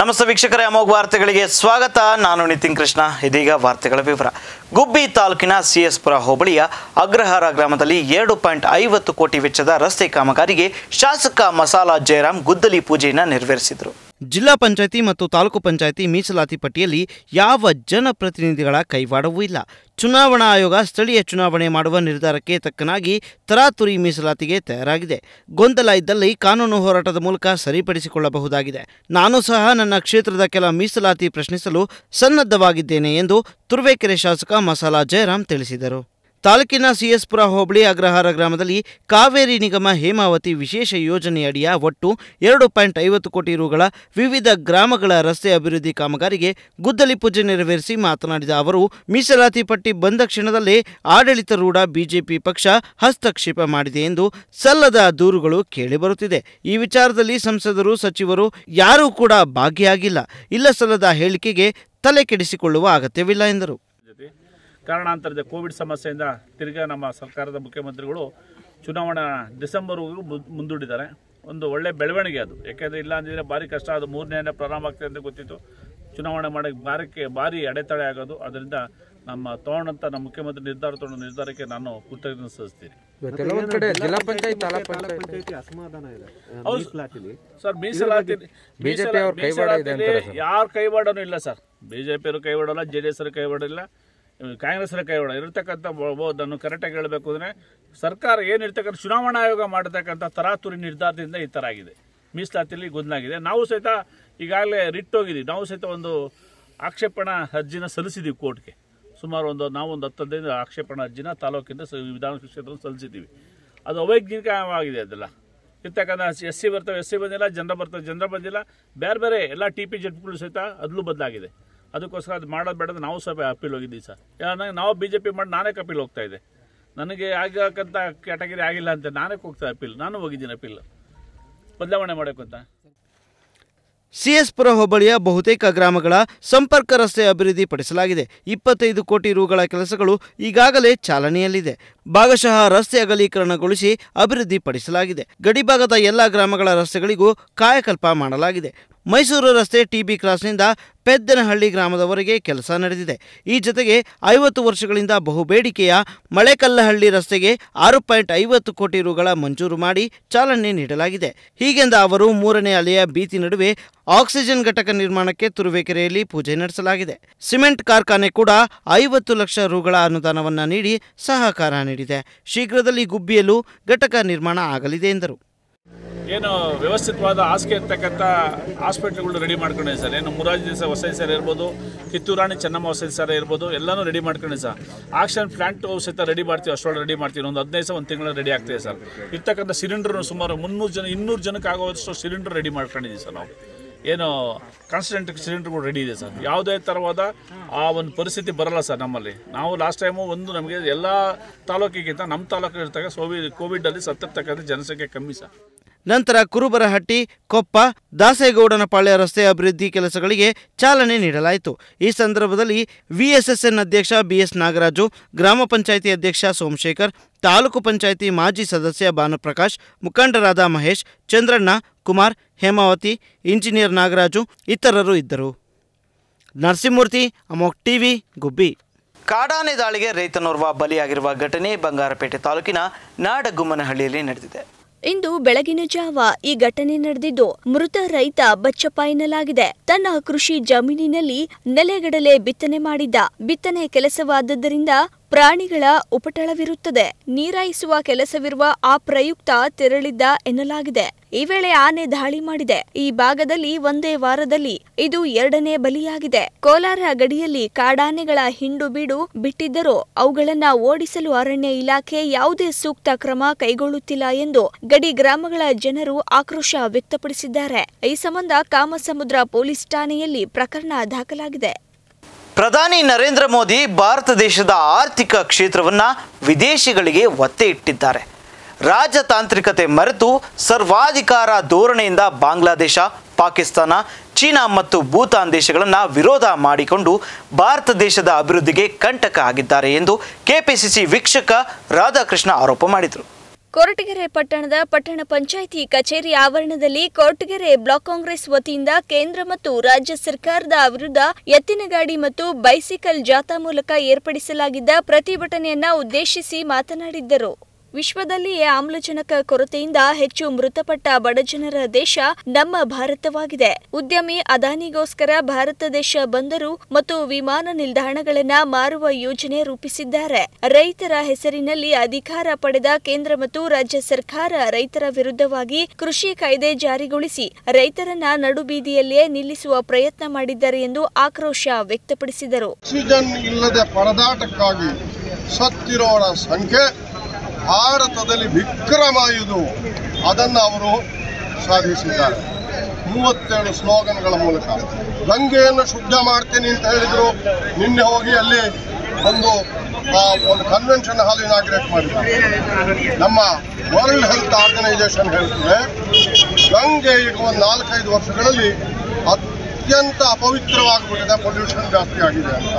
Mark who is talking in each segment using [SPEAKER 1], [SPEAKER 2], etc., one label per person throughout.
[SPEAKER 1] ನಮಸ್ತೆ ವೀಕ್ಷಕರೇ ಅಮೋಘ ವಾರ್ತೆಗಳಿಗೆ ಸ್ವಾಗತ ನಾನು ನಿತಿನ್ ಕೃಷ್ಣ ಇದೀಗ ವಾರ್ತೆಗಳ ವಿವರ ಗುಬ್ಬಿ ತಾಲೂಕಿನ ಸಿಎಸ್ಪುರ ಹೋಬಳಿಯ ಅಗ್ರಹಾರ ಗ್ರಾಮದಲ್ಲಿ ಎರಡು ಪಾಯಿಂಟ್ ಐವತ್ತು ಕೋಟಿ ವೆಚ್ಚದ ರಸ್ತೆ ಕಾಮಗಾರಿಗೆ ಶಾಸಕ ಮಸಾಲಾ ಜಯರಾಮ್ ಗುದ್ದಲಿ ಪೂಜೆಯನ್ನು ನೆರವೇರಿಸಿದರು ಜಿಲ್ಲಾ ಪಂಚಾಯತಿ ಮತ್ತು ತಾಲೂಕು ಪಂಚಾಯತಿ ಮೀಸಲಾತಿ ಪಟ್ಟಿಯಲ್ಲಿ ಯಾವ ಜನಪ್ರತಿನಿಧಿಗಳ ಕೈವಾಡವೂ ಇಲ್ಲ ಚುನಾವಣಾ ಆಯೋಗ ಸ್ಥಳೀಯ ಚುನಾವಣೆ ಮಾಡುವ ನಿರ್ಧಾರಕ್ಕೆ ತಕ್ಕನಾಗಿ ತರಾತುರಿ ಮೀಸಲಾತಿಗೆ ತಯಾರಾಗಿದೆ ಗೊಂದಲ ಇದ್ದಲ್ಲಿ ಕಾನೂನು ಹೋರಾಟದ ಮೂಲಕ ಸರಿಪಡಿಸಿಕೊಳ್ಳಬಹುದಾಗಿದೆ ನಾನು ಸಹ ನನ್ನ ಕ್ಷೇತ್ರದ ಕೆಲ ಮೀಸಲಾತಿ ಪ್ರಶ್ನಿಸಲು ಸನ್ನದ್ಧವಾಗಿದ್ದೇನೆ ಎಂದು ತುರುವೇಕೆರೆ ಶಾಸಕ ಮಸಾಲಾ ಜಯರಾಮ್ ತಿಳಿಸಿದರು ತಾಲೂಕಿನ ಸಿಎಸ್ಪುರ ಹೋಬಳಿ ಅಗ್ರಹಾರ ಗ್ರಾಮದಲ್ಲಿ ಕಾವೇರಿ ನಿಗಮ ಹೇಮಾವತಿ ವಿಶೇಷ ಯೋಜನೆಯಡಿಯ ಒಟ್ಟು ಎರಡು ಪಾಯಿಂಟ್ ಐವತ್ತು ಕೋಟಿ ರುಗಳ ವಿವಿಧ ಗ್ರಾಮಗಳ ರಸ್ತೆ ಅಭಿವೃದ್ಧಿ ಕಾಮಗಾರಿಗೆ ಗುದ್ದಲಿ ಪೂಜೆ ನೆರವೇರಿಸಿ ಮಾತನಾಡಿದ ಅವರು ಮೀಸಲಾತಿ ಪಟ್ಟಿ ಬಂದ ಕ್ಷಣದಲ್ಲೇ ಆಡಳಿತಾರೂಢ ಬಿಜೆಪಿ ಪಕ್ಷ ಹಸ್ತಕ್ಷೇಪ ಮಾಡಿದೆ ಎಂದು ಸಲ್ಲದ ದೂರುಗಳು ಕೇಳಿಬರುತ್ತಿದೆ ಈ ವಿಚಾರದಲ್ಲಿ ಸಂಸದರು ಸಚಿವರು ಯಾರೂ ಕೂಡ ಭಾಗಿಯಾಗಿಲ್ಲ ಇಲ್ಲ ಸಲ್ಲದ ಹೇಳಿಕೆಗೆ ತಲೆ ಕೆಡಿಸಿಕೊಳ್ಳುವ ಅಗತ್ಯವಿಲ್ಲ ಎಂದರು
[SPEAKER 2] ಜೊತೆ ಕಾರಣಾಂತರದ ಕೋವಿಡ್ ಸಮಸ್ಯೆಯಿಂದ ತಿರ್ಗಾ ನಮ್ಮ ಸರ್ಕಾರದ ಮುಖ್ಯಮಂತ್ರಿಗಳು ಚುನಾವಣಾ ಡಿಸೆಂಬರ್ವರೆಗೂ ಮು- ಮುಂದೂಡಿದ್ದಾರೆ ಒಂದು ಒಳ್ಳೆ ಬೆಳವಣಿಗೆ ಅದು ಯಾಕೆಂದರೆ ಇಲ್ಲ ಅಂದಿದ್ರೆ ಭಾರಿ ಕಷ್ಟ ಅದು ಮೂರನೇ ಪ್ರಾರಂಭ ಆಗ್ತದೆ ಅಂತ ಗೊತ್ತಿತ್ತು ಚುನಾವಣೆ ಮಾಡೋಕ್ಕೆ ಭಾರಕ್ಕೆ ಭಾರಿ ಅಡೆತಡೆ ಆಗೋದು ಅದರಿಂದ ನಮ್ಮ ತಗೊಂಡಂಥ ನಮ್ಮ ಮುಖ್ಯಮಂತ್ರಿ ನಿರ್ಧಾರ ತಗೊಂಡ ನಿರ್ಧಾರಕ್ಕೆ ನಾನು ಕೃತಜ್ಞತೆ ಸಲ್ಲಿಸ್ತೀನಿ
[SPEAKER 3] ಕೆಲವೊಂದ್ ಕಡೆ ಜಿಲ್ಲಾ ಪಂಚಾಯತ್ ತಾಲೂಕ್ ಪಂಚಾಯತ್
[SPEAKER 4] ಪಂಚಾಯತಿ ಅಸಮಾಧಾನ ಇದೆ ಆ,
[SPEAKER 2] ಹೌದು.
[SPEAKER 4] ಮೀಸಲಾತಿಲಿ
[SPEAKER 2] ಸರ್ ಮೀಸಲಾತಿ
[SPEAKER 3] BJP ಅವ್ರ ಕೈವಾಡ ಇದೆ ಅಂತಾರೆ ಸರ್.
[SPEAKER 2] ಯಾರ ಕೈವಾಡನೂ ಇಲ್ಲ ಸರ್ ಬಿಜೆಪಿ ಅವರು ಕೈವಾಡಲ್ಲ ಜೆ ಡಿ ಎಸ್ ಕೈವಾಡಿಲ್ಲ ಕಾಂಗ್ರೆಸ್ ಕೈವಾಡ ಇರತಕ್ಕಂಥ ನಾನು ಕರೆಕ್ಟಾಗಿ ಹೇಳಬೇಕು ಅಂದರೆ ಸರ್ಕಾರ ಏನಿರ್ತಕ್ಕಂಥ ಚುನಾವಣಾ ಆಯೋಗ ಮಾಡತಕ್ಕಂಥ ತರಾತುರಿ ನಿರ್ಧಾರದಿಂದ ಈ ಥರ ಆಗಿದೆ ಮೀಸಲಾತಿಯಲ್ಲಿ ಗೊಂದಲಾಗಿದೆ ನಾವು ಸಹಿತ ಈಗಾಗಲೇ ರಿಟ್ ಹೋಗಿದ್ದೀವಿ ನಾವು ಸಹಿತ ಒಂದು ಆಕ್ಷೇಪಣಾ ಅರ್ಜಿನ ಸಲ್ಲಿಸಿದ್ದೀವಿ ಕೋರ್ಟ್ಗೆ ಸುಮಾರು ಒಂದು ನಾವು ಒಂದು ಹತ್ತು ಹದಿನೈದು ಆಕ್ಷೇಪಣಾ ಅರ್ಜಿನ ತಾಲೂಕಿಂದ ಸ- ವಿಧಾನ ಕ್ಷೇತ್ರ ಸಲ್ಲಿಸಿದ್ದೀವಿ ಅದು ಅವೈಜ್ಞಾನಿಕವಾಗಿದೆ ಅದೆಲ್ಲ ಇರ್ತಕ್ಕಂಥ ಎಸ್ ಸಿ ಬರ್ತವೆ ಎಸ್ ಸಿ ಬಂದಿಲ್ಲ ಜನರ ಬರ್ತವೆ ಜನರ ಬಂದಿಲ್ಲ ಬೇರೆ ಬೇರೆ ಎಲ್ಲ ಟಿ ಪಿ ಜಡ್ಗಳು ಸಹಿತ ಅದಲು ಬದಲಾಗಿದೆ ಅದಕ್ಕೋಸ್ಕರ ಅದು ಮಾಡೋದು ಬೇಡ ನಾವು ಸಹ ಅಪೀಲ್ ಹೋಗಿದ್ದೀವಿ ಸರ್ ಯಾಕಂದ್ರೆ ನಾವು ಬಿ ಜೆ ಪಿ ಮಾಡಿ ನಾನೇ ಅಪೀಲ್ ಹೋಗ್ತಾ ಇದ್ದೆ ನನಗೆ ಆಗಕ್ಕಂಥ ಕ್ಯಾಟಗರಿ ಆಗಿಲ್ಲ ಅಂತ ನಾನೇ ಹೋಗ್ತಾ ಅಪೀಲ್ ನಾನು ಹೋಗಿದ್ದೀನಿ ಅಪೀಲ್ ಬದಲಾವಣೆ ಮಾಡಬೇಕು ಅಂತ
[SPEAKER 1] ಸಿಎಸ್ಪುರ ಹೋಬಳಿಯ ಬಹುತೇಕ ಗ್ರಾಮಗಳ ಸಂಪರ್ಕ ರಸ್ತೆ ಅಭಿವೃದ್ಧಿ ಪಡಿಸಲಾಗಿದೆ ಇಪ್ಪತ್ತೈದು ಕೋಟಿ ರುಗಳ ಕೆಲಸಗಳು ಈಗಾಗಲೇ ಚಾಲನೆಯಲ್ಲಿದೆ ಭಾಗಶಃ ರಸ್ತೆ ಅಗಲೀಕರಣಗೊಳಿಸಿ ಅಭಿವೃದ್ಧಿ ಪಡಿಸಲಾಗಿದೆ ಗಡಿಭಾಗದ ಎಲ್ಲ ಗ್ರಾಮಗಳ ರಸ್ತೆಗಳಿಗೂ ಕಾಯಕಲ್ಪ ಮಾಡಲಾಗಿದೆ ಮೈಸೂರು ರಸ್ತೆ ಟಿಬಿ ಕ್ರಾಸ್ನಿಂದ ಪೆದ್ದನಹಳ್ಳಿ ಗ್ರಾಮದವರೆಗೆ ಕೆಲಸ ನಡೆದಿದೆ ಈ ಜೊತೆಗೆ ಐವತ್ತು ವರ್ಷಗಳಿಂದ ಬಹುಬೇಡಿಕೆಯ ಮಳೆಕಲ್ಲಹಳ್ಳಿ ರಸ್ತೆಗೆ ಆರು ಪಾಯಿಂಟ್ ಐವತ್ತು ಕೋಟಿ ರುಗಳ ಮಂಜೂರು ಮಾಡಿ ಚಾಲನೆ ನೀಡಲಾಗಿದೆ ಹೀಗೆಂದ ಅವರು ಮೂರನೇ ಅಲೆಯ ಭೀತಿ ನಡುವೆ ಆಕ್ಸಿಜನ್ ಘಟಕ ನಿರ್ಮಾಣಕ್ಕೆ ತುರುವೇಕೆರೆಯಲ್ಲಿ ಪೂಜೆ ನಡೆಸಲಾಗಿದೆ ಸಿಮೆಂಟ್ ಕಾರ್ಖಾನೆ ಕೂಡ ಐವತ್ತು ಲಕ್ಷ ರುಗಳ ಅನುದಾನವನ್ನ ನೀಡಿ ಸಹಕಾರ ನೀಡಿದೆ ಶೀಘ್ರದಲ್ಲಿ ಗುಬ್ಬಿಯಲ್ಲೂ ಘಟಕ ನಿರ್ಮಾಣ ಆಗಲಿದೆ ಎಂದರು
[SPEAKER 2] ಏನು ವ್ಯವಸ್ಥಿತವಾದ ಹಾಸಿಗೆ ಇರ್ತಕ್ಕಂಥ ಹಾಸ್ಪಿಟ್ಲ್ಗಳು ರೆಡಿ ಮಾಡ್ಕೊಂಡಿದೆ ಸರ್ ಏನು ಮುರಾಜಿ ದೇಸಾಯಿ ಹೊಸ ಸರ್ ಇರ್ಬೋದು ಕಿತ್ತೂರಾಣಿ ಚೆನ್ನಮ್ಮ ಹೊಸ ಸರ್ ಇರ್ಬೋದು ಎಲ್ಲನೂ ರೆಡಿ ಮಾಡ್ಕೊಂಡಿದೆ ಸರ್ ಆಕ್ಷನ್ ಪ್ಲಾಂಟ್ ಸಹಿತ ರೆಡಿ ಮಾಡ್ತೀವಿ ಅಷ್ಟೊಳಗೆ ರೆಡಿ ಮಾಡ್ತೀವಿ ಒಂದು ಹದಿನೈದು ಸಾವಿರ ಒಂದು ತಿಂಗಳ ರೆಡಿ ಆಗ್ತಿದೆ ಸರ್ ಇರ್ತಕ್ಕಂಥ ಸಿಲಿಂಡರ್ ಸುಮಾರು ಮುನ್ನೂರು ಜನ ಇನ್ನೂರು ಜನಕ್ಕೆ ಆಗುವಷ್ಟು ಸಿಲಿಂಡರ್ ರೆಡಿ ಮಾಡ್ಕೊಂಡಿದ್ದೀವಿ ಸರ್ ನಾವು ಏನು ಕಾನ್ಸ್ಟೆಂಟ್ ಸಿಲಿಂಡರ್ಗಳು ರೆಡಿ ಇದೆ ಸರ್ ಯಾವುದೇ ಥರವಾದ ಆ ಒಂದು ಪರಿಸ್ಥಿತಿ ಬರಲ್ಲ ಸರ್ ನಮ್ಮಲ್ಲಿ ನಾವು ಲಾಸ್ಟ್ ಟೈಮು ಒಂದು ನಮಗೆ ಎಲ್ಲ ತಾಲೂಕಿಗಿಂತ ನಮ್ಮ ತಾಲೂಕು ಇರ್ತಕ್ಕ ಸೋವಿ ಕೋವಿಡಲ್ಲಿ ಸತ್ತಿರ್ತಕ್ಕಂಥ ಜನಸಂಖ್ಯೆ ಕಮ್ಮಿ ಸರ್
[SPEAKER 1] ನಂತರ ಕುರುಬರಹಟ್ಟಿ ಕೊಪ್ಪ ದಾಸೇಗೌಡನ ಪಾಳ್ಯ ರಸ್ತೆ ಅಭಿವೃದ್ಧಿ ಕೆಲಸಗಳಿಗೆ ಚಾಲನೆ ನೀಡಲಾಯಿತು ಈ ಸಂದರ್ಭದಲ್ಲಿ ವಿಎಸ್ಎಸ್ಎನ್ ಅಧ್ಯಕ್ಷ ಬಿಎಸ್ ನಾಗರಾಜು ಗ್ರಾಮ ಪಂಚಾಯಿತಿ ಅಧ್ಯಕ್ಷ ಸೋಮಶೇಖರ್ ತಾಲೂಕು ಪಂಚಾಯಿತಿ ಮಾಜಿ ಸದಸ್ಯ ಭಾನುಪ್ರಕಾಶ್ ಮುಖಂಡರಾದ ಮಹೇಶ್ ಚಂದ್ರಣ್ಣ ಕುಮಾರ್ ಹೇಮಾವತಿ ಇಂಜಿನಿಯರ್ ನಾಗರಾಜು ಇತರರು ಇದ್ದರು ನರಸಿಂಹಮೂರ್ತಿ ಅಮೋಕ್ ಟಿವಿ ಗುಬ್ಬಿ ಕಾಡಾನೆ ದಾಳಿಗೆ ರೈತನೋರ್ವ ಬಲಿಯಾಗಿರುವ ಘಟನೆ ಬಂಗಾರಪೇಟೆ ತಾಲೂಕಿನ ನಾಡಗುಮ್ಮನಹಳ್ಳಿಯಲ್ಲಿ ನಡೆದಿದೆ
[SPEAKER 5] ಇಂದು ಬೆಳಗಿನ ಜಾವ ಈ ಘಟನೆ ನಡೆದಿದ್ದು ಮೃತ ರೈತ ಬಚ್ಚಪ್ಪ ಎನ್ನಲಾಗಿದೆ ತನ್ನ ಕೃಷಿ ಜಮೀನಿನಲ್ಲಿ ನೆಲೆಗಡಲೆ ಬಿತ್ತನೆ ಮಾಡಿದ್ದ ಬಿತ್ತನೆ ಕೆಲಸವಾದದ್ದರಿಂದ ಪ್ರಾಣಿಗಳ ಉಪಟಳವಿರುತ್ತದೆ ನೀರಾಯಿಸುವ ಕೆಲಸವಿರುವ ಆ ಪ್ರಯುಕ್ತ ತೆರಳಿದ್ದ ಎನ್ನಲಾಗಿದೆ ಈ ವೇಳೆ ಆನೆ ದಾಳಿ ಮಾಡಿದೆ ಈ ಭಾಗದಲ್ಲಿ ಒಂದೇ ವಾರದಲ್ಲಿ ಇದು ಎರಡನೇ ಬಲಿಯಾಗಿದೆ ಕೋಲಾರ ಗಡಿಯಲ್ಲಿ ಕಾಡಾನೆಗಳ ಹಿಂಡು ಬೀಡು ಬಿಟ್ಟಿದ್ದರೂ ಅವುಗಳನ್ನ ಓಡಿಸಲು ಅರಣ್ಯ ಇಲಾಖೆ ಯಾವುದೇ ಸೂಕ್ತ ಕ್ರಮ ಕೈಗೊಳ್ಳುತ್ತಿಲ್ಲ ಎಂದು ಗಡಿ ಗ್ರಾಮಗಳ ಜನರು ಆಕ್ರೋಶ ವ್ಯಕ್ತಪಡಿಸಿದ್ದಾರೆ ಈ ಸಂಬಂಧ ಕಾಮಸಮುದ್ರ ಪೊಲೀಸ್ ಠಾಣೆಯಲ್ಲಿ ಪ್ರಕರಣ ದಾಖಲಾಗಿದೆ
[SPEAKER 1] ಪ್ರಧಾನಿ ನರೇಂದ್ರ ಮೋದಿ ಭಾರತ ದೇಶದ ಆರ್ಥಿಕ ಕ್ಷೇತ್ರವನ್ನ ವಿದೇಶಿಗಳಿಗೆ ಒತ್ತೆ ಇಟ್ಟಿದ್ದಾರೆ ರಾಜತಾಂತ್ರಿಕತೆ ಮರೆತು ಸರ್ವಾಧಿಕಾರ ಧೋರಣೆಯಿಂದ ಬಾಂಗ್ಲಾದೇಶ ಪಾಕಿಸ್ತಾನ ಚೀನಾ ಮತ್ತು ಭೂತಾನ್ ದೇಶಗಳನ್ನು ವಿರೋಧ ಮಾಡಿಕೊಂಡು ಭಾರತ ದೇಶದ ಅಭಿವೃದ್ಧಿಗೆ ಕಂಟಕ ಆಗಿದ್ದಾರೆ ಎಂದು ಕೆಪಿಸಿಸಿ ವೀಕ್ಷಕ ರಾಧಾಕೃಷ್ಣ ಆರೋಪ ಮಾಡಿದರು
[SPEAKER 5] ಕೊರಟಗೆರೆ ಪಟ್ಟಣದ ಪಟ್ಟಣ ಪಂಚಾಯಿತಿ ಕಚೇರಿ ಆವರಣದಲ್ಲಿ ಕೊರಟಗೆರೆ ಬ್ಲಾಕ್ ಕಾಂಗ್ರೆಸ್ ವತಿಯಿಂದ ಕೇಂದ್ರ ಮತ್ತು ರಾಜ್ಯ ಸರ್ಕಾರದ ವಿರುದ್ಧ ಎತ್ತಿನ ಗಾಡಿ ಮತ್ತು ಬೈಸಿಕಲ್ ಜಾಥಾ ಮೂಲಕ ಏರ್ಪಡಿಸಲಾಗಿದ್ದ ಪ್ರತಿಭಟನೆಯನ್ನ ಉದ್ದೇಶಿಸಿ ಮಾತನಾಡಿದ್ದರು ವಿಶ್ವದಲ್ಲಿಯೇ ಆಮ್ಲಜನಕ ಕೊರತೆಯಿಂದ ಹೆಚ್ಚು ಮೃತಪಟ್ಟ ಬಡಜನರ ದೇಶ ನಮ್ಮ ಭಾರತವಾಗಿದೆ ಉದ್ಯಮಿ ಅದಾನಿಗೋಸ್ಕರ ಭಾರತ ದೇಶ ಬಂದರು ಮತ್ತು ವಿಮಾನ ನಿಲ್ದಾಣಗಳನ್ನ ಮಾರುವ ಯೋಜನೆ ರೂಪಿಸಿದ್ದಾರೆ ರೈತರ ಹೆಸರಿನಲ್ಲಿ ಅಧಿಕಾರ ಪಡೆದ ಕೇಂದ್ರ ಮತ್ತು ರಾಜ್ಯ ಸರ್ಕಾರ ರೈತರ ವಿರುದ್ಧವಾಗಿ ಕೃಷಿ ಕಾಯ್ದೆ ಜಾರಿಗೊಳಿಸಿ ರೈತರನ್ನ ನಡುಬೀದಿಯಲ್ಲಿಯೇ ನಿಲ್ಲಿಸುವ ಪ್ರಯತ್ನ ಮಾಡಿದ್ದಾರೆ ಎಂದು ಆಕ್ರೋಶ ವ್ಯಕ್ತಪಡಿಸಿದರು
[SPEAKER 6] ಆಕ್ಸಿಜನ್ ಇಲ್ಲದೆ ಪರದಾಟಕ್ಕಾಗಿ ಸತ್ತಿರೋರ ಸಂಖ್ಯೆ ಭಾರತದಲ್ಲಿ ವಿಕ್ರಮ ಇದು ಅದನ್ನು ಅವರು ಸಾಧಿಸಿದ್ದಾರೆ ಮೂವತ್ತೇಳು ಸ್ಲೋಗನ್ಗಳ ಮೂಲಕ ಗಂಗೆಯನ್ನು ಶುದ್ಧ ಮಾಡ್ತೀನಿ ಅಂತ ಹೇಳಿದ್ರು ನಿನ್ನೆ ಹೋಗಿ ಅಲ್ಲಿ ಒಂದು ಆ, ಒಂದು ಕನ್ವೆನ್ಷನ್ ಹಾಲ್ ಇನಾಗ್ರೇಟ್ ಮಾಡಿದ್ದಾರೆ ನಮ್ಮ ವರ್ಲ್ಡ್ ಹೆಲ್ತ್ ಆರ್ಗನೈಸೇಷನ್ ಹೇಳ್ತದೆ ಗಂಗೆ ಈಗ ಒಂದು ನಾಲ್ಕೈದು ವರ್ಷಗಳಲ್ಲಿ ಅತ್ಯಂತ ಅಪವಿತ್ರವಾಗಿಬಿಟ್ಟಿದೆ ಪೊಲ್ಯೂಷನ್ ಜಾಸ್ತಿ ಆಗಿದೆ ಅಂತ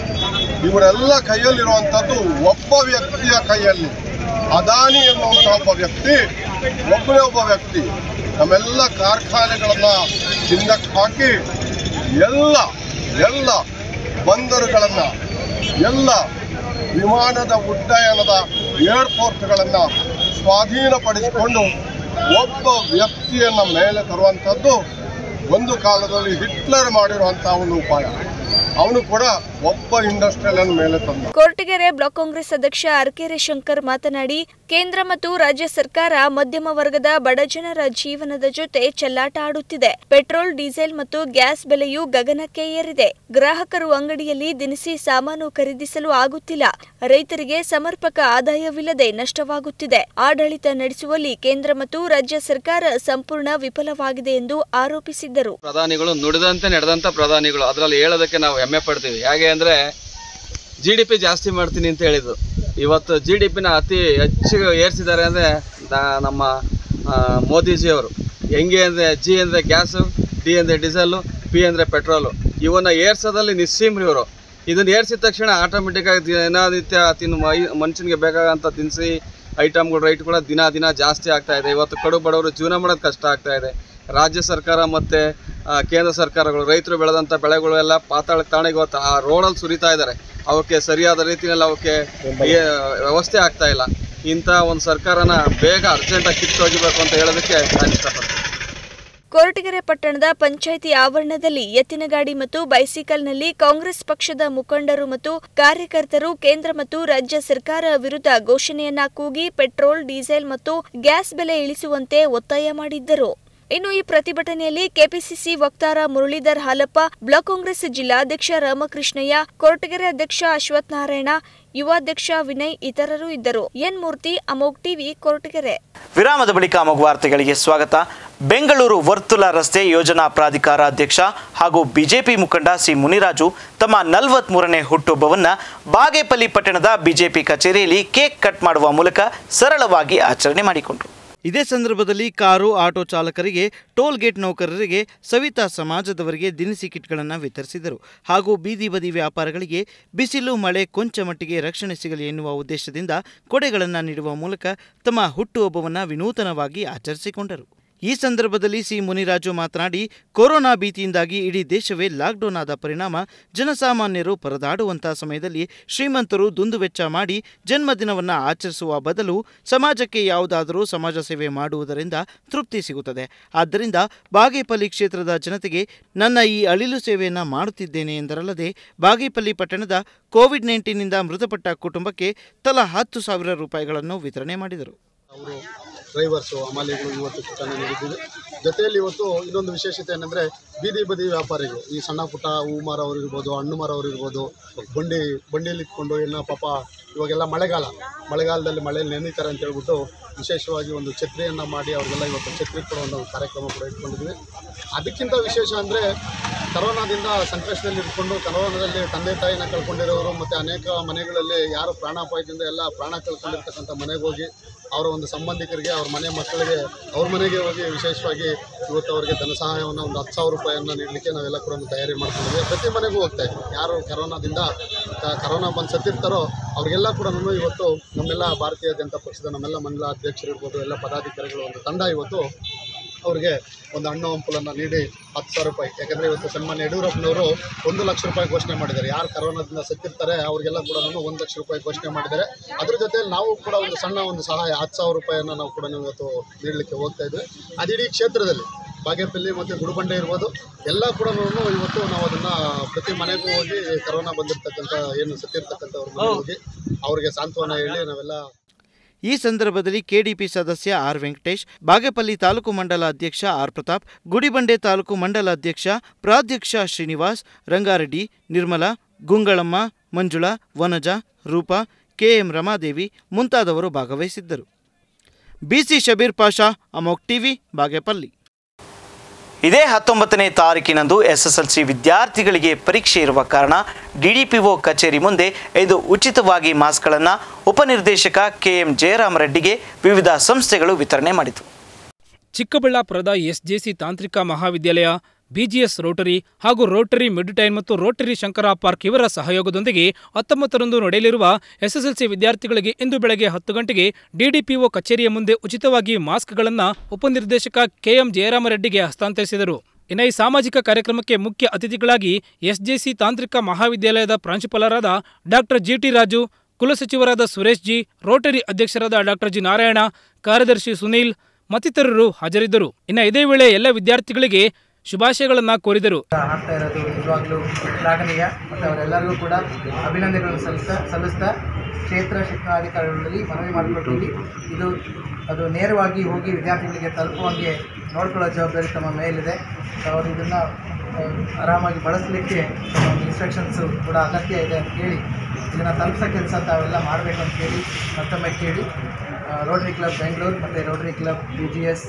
[SPEAKER 6] ಇವರೆಲ್ಲ ಕೈಯಲ್ಲಿರುವಂಥದ್ದು ಒಬ್ಬ ವ್ಯಕ್ತಿಯ ಕೈಯಲ್ಲಿ ಅದಾನಿ ಎನ್ನುವಂಥ ಒಬ್ಬ ವ್ಯಕ್ತಿ ಒಬ್ಬನೇ ಒಬ್ಬ ವ್ಯಕ್ತಿ ನಮ್ಮೆಲ್ಲ ಕಾರ್ಖಾನೆಗಳನ್ನ ಹಿಂದಕ್ಕೆ ಹಾಕಿ ಎಲ್ಲ ಎಲ್ಲ ಬಂದರುಗಳನ್ನ ಎಲ್ಲ ವಿಮಾನದ ಉಡ್ಡಯನದ ಏರ್ಪೋರ್ಟ್ಗಳನ್ನು ಸ್ವಾಧೀನಪಡಿಸಿಕೊಂಡು ಒಬ್ಬ ವ್ಯಕ್ತಿಯನ್ನ ಮೇಲೆ ತರುವಂಥದ್ದು ಒಂದು ಕಾಲದಲ್ಲಿ ಹಿಟ್ಲರ್ ಮಾಡಿರುವಂಥ ಒಂದು ಉಪಾಯ ಅವನು ಕೂಡ ಒಬ್ಬ ಇಂಡಸ್ಟ್ರಿಯಲ್ ಮೇಲೆ ತಂದ
[SPEAKER 5] ಕೊರಟಗೆರೆ ಬ್ಲಾಕ್ ಕಾಂಗ್ರೆಸ್ ಅಧ್ಯಕ್ಷ ಅರಕೆರೆ ಶಂಕರ್ ಮಾತನಾಡಿ ಕೇಂದ್ರ ಮತ್ತು ರಾಜ್ಯ ಸರ್ಕಾರ ಮಧ್ಯಮ ವರ್ಗದ ಬಡಜನರ ಜೀವನದ ಜೊತೆ ಚೆಲ್ಲಾಟ ಆಡುತ್ತಿದೆ ಪೆಟ್ರೋಲ್ ಡೀಸೆಲ್ ಮತ್ತು ಗ್ಯಾಸ್ ಬೆಲೆಯು ಗಗನಕ್ಕೆ ಏರಿದೆ ಗ್ರಾಹಕರು ಅಂಗಡಿಯಲ್ಲಿ ದಿನಸಿ ಸಾಮಾನು ಖರೀದಿಸಲು ಆಗುತ್ತಿಲ್ಲ ರೈತರಿಗೆ ಸಮರ್ಪಕ ಆದಾಯವಿಲ್ಲದೆ ನಷ್ಟವಾಗುತ್ತಿದೆ ಆಡಳಿತ ನಡೆಸುವಲ್ಲಿ ಕೇಂದ್ರ ಮತ್ತು ರಾಜ್ಯ ಸರ್ಕಾರ ಸಂಪೂರ್ಣ ವಿಫಲವಾಗಿದೆ ಎಂದು ಆರೋಪಿಸಿದ್ದರು
[SPEAKER 7] ಪ್ರಧಾನಿಗಳು ನುಡಿದಂತೆ ನಡೆದಂಥ ಪ್ರಧಾನಿಗಳು ಅದರಲ್ಲಿ ಹೇಳೋದಕ್ಕೆ ನಾವು ಹೆಮ್ಮೆ ಪಡ್ತೀವಿ ಹೇಗೆ ಅಂದರೆ ಜಿ ಡಿ ಪಿ ಜಾಸ್ತಿ ಮಾಡ್ತೀನಿ ಅಂತ ಹೇಳಿದ್ರು ಇವತ್ತು ಜಿ ಡಿ ಪಿನ ಅತಿ ಹೆಚ್ಚು ಏರಿಸಿದ್ದಾರೆ ಅಂದರೆ ನಮ್ಮ ಆ, ಮೋದಿಜಿಯವರು ಹೆಂಗೆ ಅಂದರೆ ಜಿ ಅಂದರೆ ಗ್ಯಾಸು ಡಿ ಅಂದರೆ ಡೀಸೆಲ್ಲು ಪಿ ಅಂದರೆ ಪೆಟ್ರೋಲು ಇವನ್ನ ಏರ್ಸೋದಲ್ಲಿ ನಿಸ್ಸೀಮ್ರಿ ಇವರು ಇದನ್ನು ಏರ್ಸಿದ ತಕ್ಷಣ ಆಟೋಮೆಟಿಕ್ಕಾಗಿ ದಿನನಿತ್ಯ ತಿನ್ನು ಮೈ- ಮನುಷ್ಯನಿಗೆ ಬೇಕಾಗಂಥ ದಿನಸಿ ಐಟಮ್ಗಳ ರೇಟ್ ಕೂಡ ದಿನ ದಿನ ಜಾಸ್ತಿ ಆಗ್ತಾ ಇದೆ ಇವತ್ತು ಕಡು ಬಡವರು ಜೀವನ ಮಾಡೋದು ಕಷ್ಟ ಆಗ್ತಾ ಇದೆ ರಾಜ್ಯ ಸರ್ಕಾರ ಮತ್ತು ಕೇಂದ್ರ ಸರ್ಕಾರಗಳು ರೈತರು ಬೆಳೆದಂಥ ಬೆಳೆಗಳು ಎಲ್ಲ ಪಾತಾಳಕ್ಕೆ ತಾಣಿಗೆ ಇವತ್ತು ಆ ರೋಡಲ್ಲಿ ಸುರಿತಾ ಇದ್ದಾರೆ ಅವಕ್ಕೆ ಸರಿಯಾದ ರೀತಿಯಲ್ಲಿ ಅವಕ್ಕೆ ಏ- ವ್ಯವಸ್ಥೆ ಆಗ್ತಾ ಇಲ್ಲ ಇಂಥ ಒಂದು ಸರ್ಕಾರನ ಬೇಗ ಅರ್ಜೆಂಟಾಗಿ ಕಿತ್ತೊಗಿಬೇಕು ಅಂತ ಹೇಳೋದಕ್ಕೆ ನಾನು ಇಷ್ಟಪಡ್ತೀನಿ
[SPEAKER 5] ಕೊರಟಗೆರೆ ಪಟ್ಟಣದ ಪಂಚಾಯಿತಿ ಆವರಣದಲ್ಲಿ ಎತ್ತಿನ ಗಾಡಿ ಮತ್ತು ಬೈಸಿಕಲ್ನಲ್ಲಿ ಕಾಂಗ್ರೆಸ್ ಪಕ್ಷದ ಮುಖಂಡರು ಮತ್ತು ಕಾರ್ಯಕರ್ತರು ಕೇಂದ್ರ ಮತ್ತು ರಾಜ್ಯ ಸರ್ಕಾರ ವಿರುದ್ಧ ಘೋಷಣೆಯನ್ನ ಕೂಗಿ ಪೆಟ್ರೋಲ್ ಡೀಸೆಲ್ ಮತ್ತು ಗ್ಯಾಸ್ ಬೆಲೆ ಇಳಿಸುವಂತೆ ಒತ್ತಾಯ ಮಾಡಿದ್ದರು ಇನ್ನು ಈ ಪ್ರತಿಭಟನೆಯಲ್ಲಿ ಕೆಪಿಸಿಸಿ ವಕ್ತಾರ ಮುರಳೀಧರ್ ಹಾಲಪ್ಪ ಬ್ಲಾಕ್ ಕಾಂಗ್ರೆಸ್ ಜಿಲ್ಲಾಧ್ಯಕ್ಷ ರಾಮಕೃಷ್ಣಯ್ಯ ಕೊರಟಗೆರೆ ಅಧ್ಯಕ್ಷ ಅಶ್ವಥ್ ನಾರಾಯಣ ಯುವಾಧ್ಯಕ್ಷ ವಿನಯ್ ಇತರರು ಇದ್ದರು ಎನ್ ಮೂರ್ತಿ ಅಮೋಗ್ ಟಿವಿ ಕೊರಟಗೆರೆ
[SPEAKER 1] ವಿರಾಮದ ಬಳಿಕ ಮಗು ವಾರ್ತೆಗಳಿಗೆ ಸ್ವಾಗತ ಬೆಂಗಳೂರು ವರ್ತುಲ ರಸ್ತೆ ಯೋಜನಾ ಪ್ರಾಧಿಕಾರ ಅಧ್ಯಕ್ಷ ಹಾಗೂ ಬಿಜೆಪಿ ಮುಖಂಡ ಸಿ ಮುನಿರಾಜು ತಮ್ಮ ನಲವತ್ತ್ ಮೂರನೇ ಹುಟ್ಟುಹಬ್ಬವನ್ನು ಬಾಗೇಪಲ್ಲಿ ಪಟ್ಟಣದ ಬಿಜೆಪಿ ಕಚೇರಿಯಲ್ಲಿ ಕೇಕ್ ಕಟ್ ಮಾಡುವ ಮೂಲಕ ಸರಳವಾಗಿ ಆಚರಣೆ ಮಾಡಿಕೊಂಡರು ಇದೇ ಸಂದರ್ಭದಲ್ಲಿ ಕಾರು ಆಟೋ ಚಾಲಕರಿಗೆ ಟೋಲ್ ಗೇಟ್ ನೌಕರರಿಗೆ ಸವಿತಾ ಸಮಾಜದವರಿಗೆ ದಿನಸಿ ಕಿಟ್ಗಳನ್ನು ವಿತರಿಸಿದರು ಹಾಗೂ ಬೀದಿ ಬದಿ ವ್ಯಾಪಾರಗಳಿಗೆ ಬಿಸಿಲು ಮಳೆ ಕೊಂಚ ಮಟ್ಟಿಗೆ ರಕ್ಷಣೆ ಸಿಗಲಿ ಎನ್ನುವ ಉದ್ದೇಶದಿಂದ ಕೊಡೆಗಳನ್ನು ನೀಡುವ ಮೂಲಕ ತಮ್ಮ ಹುಟ್ಟುಹಬ್ಬವನ್ನು ವಿನೂತನವಾಗಿ ಆಚರಿಸಿಕೊಂಡರು ಈ ಸಂದರ್ಭದಲ್ಲಿ ಸಿ ಮುನಿರಾಜು ಮಾತನಾಡಿ ಕೊರೋನಾ ಭೀತಿಯಿಂದಾಗಿ ಇಡೀ ದೇಶವೇ ಲಾಕ್ಡೌನ್ ಆದ ಪರಿಣಾಮ ಜನಸಾಮಾನ್ಯರು ಪರದಾಡುವಂತಹ ಸಮಯದಲ್ಲಿ ಶ್ರೀಮಂತರು ದುಂದುವೆಚ್ಚ ಮಾಡಿ ಜನ್ಮದಿನವನ್ನು ಆಚರಿಸುವ ಬದಲು ಸಮಾಜಕ್ಕೆ ಯಾವುದಾದರೂ ಸಮಾಜ ಸೇವೆ ಮಾಡುವುದರಿಂದ ತೃಪ್ತಿ ಸಿಗುತ್ತದೆ ಆದ್ದರಿಂದ ಬಾಗೇಪಲ್ಲಿ ಕ್ಷೇತ್ರದ ಜನತೆಗೆ ನನ್ನ ಈ ಅಳಿಲು ಸೇವೆಯನ್ನು ಮಾಡುತ್ತಿದ್ದೇನೆ ಎಂದರಲ್ಲದೆ ಬಾಗೇಪಲ್ಲಿ ಪಟ್ಟಣದ ಕೋವಿಡ್ ನೈನ್ಟೀನ್ನಿಂದ ಮೃತಪಟ್ಟ ಕುಟುಂಬಕ್ಕೆ ತಲಾ ಹತ್ತು ಸಾವಿರ ರೂಪಾಯಿಗಳನ್ನು ವಿತರಣೆ ಮಾಡಿದರು
[SPEAKER 8] ಅವರು ಡ್ರೈವರ್ಸು ಹಮಾಲಿಗಳು ಇವತ್ತು ಚಿತ್ರಣ ನೀಡಿದ್ದೀವಿ ಜೊತೆಯಲ್ಲಿ ಇವತ್ತು ಇನ್ನೊಂದು ವಿಶೇಷತೆ ಏನಂದರೆ ಬೀದಿ ಬದಿ ವ್ಯಾಪಾರಿಗಳು ಈ ಸಣ್ಣ ಪುಟ್ಟ ಹೂ ಮಾರವರು ಇರ್ಬೋದು ಹಣ್ಣು ಮಾರವರು ಇರ್ಬೋದು ಬಂಡಿ ಬಂಡಿಯಲ್ಲಿ ಇಟ್ಕೊಂಡು ಏನೋ ಪಾಪ ಇವಾಗೆಲ್ಲ ಮಳೆಗಾಲ ಮಳೆಗಾಲದಲ್ಲಿ ಮಳೆಯಲ್ಲಿ ನೆನೀತಾರೆ ಅಂತ ಹೇಳ್ಬಿಟ್ಟು ವಿಶೇಷವಾಗಿ ಒಂದು ಛತ್ರಿಯನ್ನು ಮಾಡಿ ಅವ್ರಿಗೆಲ್ಲ ಇವತ್ತು ಛತ್ರಿ ಕೊಡೋ ಒಂದು ಕಾರ್ಯಕ್ರಮ ಕೂಡ ಇಟ್ಕೊಂಡಿದ್ವಿ ಅದಕ್ಕಿಂತ ವಿಶೇಷ ಅಂದರೆ ಕರೋನಾದಿಂದ ಸಂಕಷ್ಟದಲ್ಲಿ ಇಟ್ಕೊಂಡು ಕರೋನಾದಲ್ಲಿ ತಂದೆ ತಾಯಿನ ಕಳ್ಕೊಂಡಿರೋರು ಮತ್ತು ಅನೇಕ ಮನೆಗಳಲ್ಲಿ ಯಾರು ಪ್ರಾಣಾಪಾಯದಿಂದ ಎಲ್ಲ ಪ್ರಾಣ ಕಳ್ಕೊಂಡಿರ್ತಕ್ಕಂಥ ಮನೆಗೆ ಹೋಗಿ ಅವರ ಒಂದು ಸಂಬಂಧಿಕರಿಗೆ ಅವ್ರ ಮನೆ ಮಕ್ಕಳಿಗೆ ಅವ್ರ ಮನೆಗೆ ಹೋಗಿ ವಿಶೇಷವಾಗಿ ಇವತ್ತು ಅವರಿಗೆ ಧನ ಸಹಾಯವನ್ನು ಒಂದು ಹತ್ತು ಸಾವಿರ ರೂಪಾಯಿಯನ್ನು ನೀಡಲಿಕ್ಕೆ ನಾವೆಲ್ಲ ಕೂಡ ತಯಾರಿ ಮಾಡ್ಕೊಂಡಿದ್ದೀವಿ ಪ್ರತಿ ಮನೆಗೂ ಹೋಗ್ತಾ ಇದ್ದೀವಿ ಯಾರು ಕರೋನಾದಿಂದ ಕ- ಕರೋನಾ ಬಂದು ಸತ್ತಿರ್ತಾರೋ ಅವ್ರಿಗೆಲ್ಲ ಕೂಡ ಇವತ್ತು ನಮ್ಮೆಲ್ಲ ಭಾರತೀಯ ಜನತಾ ಪಕ್ಷದ ನಮ್ಮೆಲ್ಲ ಮಂಡಲ ಅಧ್ಯಕ್ಷರು ಇರ್ಬೋದು ಎಲ್ಲ ಪದಾಧಿಕಾರಿಗಳು ಒಂದು ತಂಡ ಇವತ್ತು ಅವರಿಗೆ ಒಂದು ಹಣ್ಣು ಹಂಪಲನ್ನು ನೀಡಿ ಹತ್ತು ಸಾವಿರ ರೂಪಾಯಿ ಯಾಕಂದರೆ ಇವತ್ತು ಸನ್ಮಾನ್ಯ ಯಡಿಯೂರಪ್ಪನವರು ಒಂದು ಲಕ್ಷ ರೂಪಾಯಿ ಘೋಷಣೆ ಮಾಡಿದ್ದಾರೆ ಯಾರು ಕರೋನಾದಿಂದ ಸತ್ತಿರ್ತಾರೆ ಅವರಿಗೆಲ್ಲ ಕೂಡ ಒಂದು ಲಕ್ಷ ರೂಪಾಯಿ ಘೋಷಣೆ ಮಾಡಿದ್ದಾರೆ ಅದ್ರ ಜೊತೆಯಲ್ಲಿ ನಾವು ಕೂಡ ಒಂದು ಸಣ್ಣ ಒಂದು ಸಹಾಯ ಹತ್ತು ಸಾವಿರ ರೂಪಾಯಿಯನ್ನು ನಾವು ಕೂಡ ಇವತ್ತು ನೀಡಲಿಕ್ಕೆ ಹೋಗ್ತಾ ಇದ್ವಿ ಅದು ಇಡೀ ಕ್ಷೇತ್ರದಲ್ಲಿ ಬಾಗೇಪಲ್ಲಿ ಮತ್ತು ಗುಡುಬಂಡೆ ಇರ್ಬೋದು ಎಲ್ಲ ಕೂಡ ಇವತ್ತು ನಾವು ಅದನ್ನು ಪ್ರತಿ ಮನೆಗೂ ಹೋಗಿ ಕರೋನಾ ಬಂದಿರತಕ್ಕಂಥ ಏನು ಸತ್ತಿರ್ತಕ್ಕಂಥವ್ರ ಮನೆಗೆ ಹೋಗಿ ಅವರಿಗೆ ಸಾಂತ್ವನ ಹೇಳಿ ನಾವೆಲ್ಲ
[SPEAKER 1] ಈ ಸಂದರ್ಭದಲ್ಲಿ ಕೆಡಿಪಿ ಸದಸ್ಯ ಆರ್ ವೆಂಕಟೇಶ್ ಬಾಗೇಪಲ್ಲಿ ತಾಲೂಕು ಮಂಡಲ ಅಧ್ಯಕ್ಷ ಆರ್ ಪ್ರತಾಪ್ ಗುಡಿಬಂಡೆ ತಾಲೂಕು ಮಂಡಲ ಅಧ್ಯಕ್ಷ ಪ್ರಾಧ್ಯಕ್ಷ ಶ್ರೀನಿವಾಸ್ ರಂಗಾರೆಡ್ಡಿ ನಿರ್ಮಲಾ ಗುಂಗಳಮ್ಮ ಮಂಜುಳಾ ವನಜ ರೂಪಾ ಕೆಎಂ ರಮಾದೇವಿ ಮುಂತಾದವರು ಭಾಗವಹಿಸಿದ್ದರು ಬಿಸಿ ಶಬೀರ್ ಪಾಷಾ ಅಮೋಕ್ ಟಿವಿ ಬಾಗೇಪಲ್ಲಿ ಇದೇ ಹತ್ತೊಂಬತ್ತನೇ ತಾರೀಕಿನಂದು ಎಸ್ಎಸ್ಎಲ್ಸಿ ವಿದ್ಯಾರ್ಥಿಗಳಿಗೆ ಪರೀಕ್ಷೆ ಇರುವ ಕಾರಣ ಡಿಡಿಪಿಒ ಕಚೇರಿ ಮುಂದೆ ಇದು ಉಚಿತವಾಗಿ ಮಾಸ್ಕ್ಗಳನ್ನು ಉಪನಿರ್ದೇಶಕ ಕೆಎಂ ಜಯರಾಮ ರೆಡ್ಡಿಗೆ ವಿವಿಧ ಸಂಸ್ಥೆಗಳು ವಿತರಣೆ ಮಾಡಿತು
[SPEAKER 9] ಚಿಕ್ಕಬಳ್ಳಾಪುರದ ಎಸ್ಜೆಸಿ ತಾಂತ್ರಿಕ ಮಹಾವಿದ್ಯಾಲಯ ಬಿಜಿಎಸ್ ರೋಟರಿ ಹಾಗೂ ರೋಟರಿ ಮೆಡಿಟೈನ್ ಮತ್ತು ರೋಟರಿ ಶಂಕರ ಪಾರ್ಕ್ ಇವರ ಸಹಯೋಗದೊಂದಿಗೆ ಹತ್ತೊಂಬತ್ತರಂದು ನಡೆಯಲಿರುವ ಎಸ್ಎಸ್ಎಲ್ಸಿ ವಿದ್ಯಾರ್ಥಿಗಳಿಗೆ ಇಂದು ಬೆಳಗ್ಗೆ ಹತ್ತು ಗಂಟೆಗೆ ಡಿಡಿಪಿಒ ಕಚೇರಿಯ ಮುಂದೆ ಉಚಿತವಾಗಿ ಮಾಸ್ಕ್ಗಳನ್ನು ಉಪನಿರ್ದೇಶಕ ಕೆಎಂ ಜಯರಾಮರೆಡ್ಡಿಗೆ ಹಸ್ತಾಂತರಿಸಿದರು ಇನ್ನು ಈ ಸಾಮಾಜಿಕ ಕಾರ್ಯಕ್ರಮಕ್ಕೆ ಮುಖ್ಯ ಅತಿಥಿಗಳಾಗಿ ಎಸ್ಜೆಸಿ ತಾಂತ್ರಿಕ ಮಹಾವಿದ್ಯಾಲಯದ ಪ್ರಾಂಶುಪಾಲರಾದ ಡಾಕ್ಟರ್ ಜಿಟಿ ರಾಜು ಕುಲಸಚಿವರಾದ ಸುರೇಶ್ ಜಿ ರೋಟರಿ ಅಧ್ಯಕ್ಷರಾದ ಡಾಕ್ಟರ್ ಜಿ ನಾರಾಯಣ ಕಾರ್ಯದರ್ಶಿ ಸುನೀಲ್ ಮತ್ತಿತರರು ಹಾಜರಿದ್ದರು ಇನ್ನು ಇದೇ ವೇಳೆ ಎಲ್ಲ ವಿದ್ಯಾರ್ಥಿಗಳಿಗೆ ಶುಭಾಶಯಗಳನ್ನು ಕೋರಿದರು
[SPEAKER 10] ಆಗ್ತಾ ಇರೋದು ನಿಜವಾಗ್ಲೂ ಶ್ಲಾಘನೀಯ ಮತ್ತು ಅವರೆಲ್ಲರಿಗೂ ಕೂಡ ಅಭಿನಂದನೆಗಳನ್ನು ಸಲ್ಲಿಸ್ತಾ ಸಲ್ಲಿಸ್ತಾ ಕ್ಷೇತ್ರ ಶಿಕ್ಷಣಾಧಿಕಾರಿಗಳಲ್ಲಿ ಮನವಿ ಮಾಡಿಕೊಡ್ತೀವಿ ಇದು ಅದು ನೇರವಾಗಿ ಹೋಗಿ ವಿದ್ಯಾರ್ಥಿಗಳಿಗೆ ತಲುಪುವಂಗೆ ನೋಡ್ಕೊಳ್ಳೋ ಜವಾಬ್ದಾರಿ ತಮ್ಮ ಮೇಲಿದೆ ಸೊ ಅವರು ಇದನ್ನು ಆರಾಮಾಗಿ ಬಳಸಲಿಕ್ಕೆ ಇನ್ಸ್ಟ್ರಕ್ಷನ್ಸು ಕೂಡ ಅಗತ್ಯ ಇದೆ ಅಂತ ಹೇಳಿ ಇದನ್ನು ತಲುಪಿಸೋ ಕೆಲಸ ತಾವೆಲ್ಲ ಮಾಡಬೇಕು ಅಂತ ಹೇಳಿ ಮತ್ತೊಮ್ಮೆ ಕೇಳಿ ರೋಟರಿ ಕ್ಲಬ್ ಬೆಂಗಳೂರು ಮತ್ತು Rotary club B G S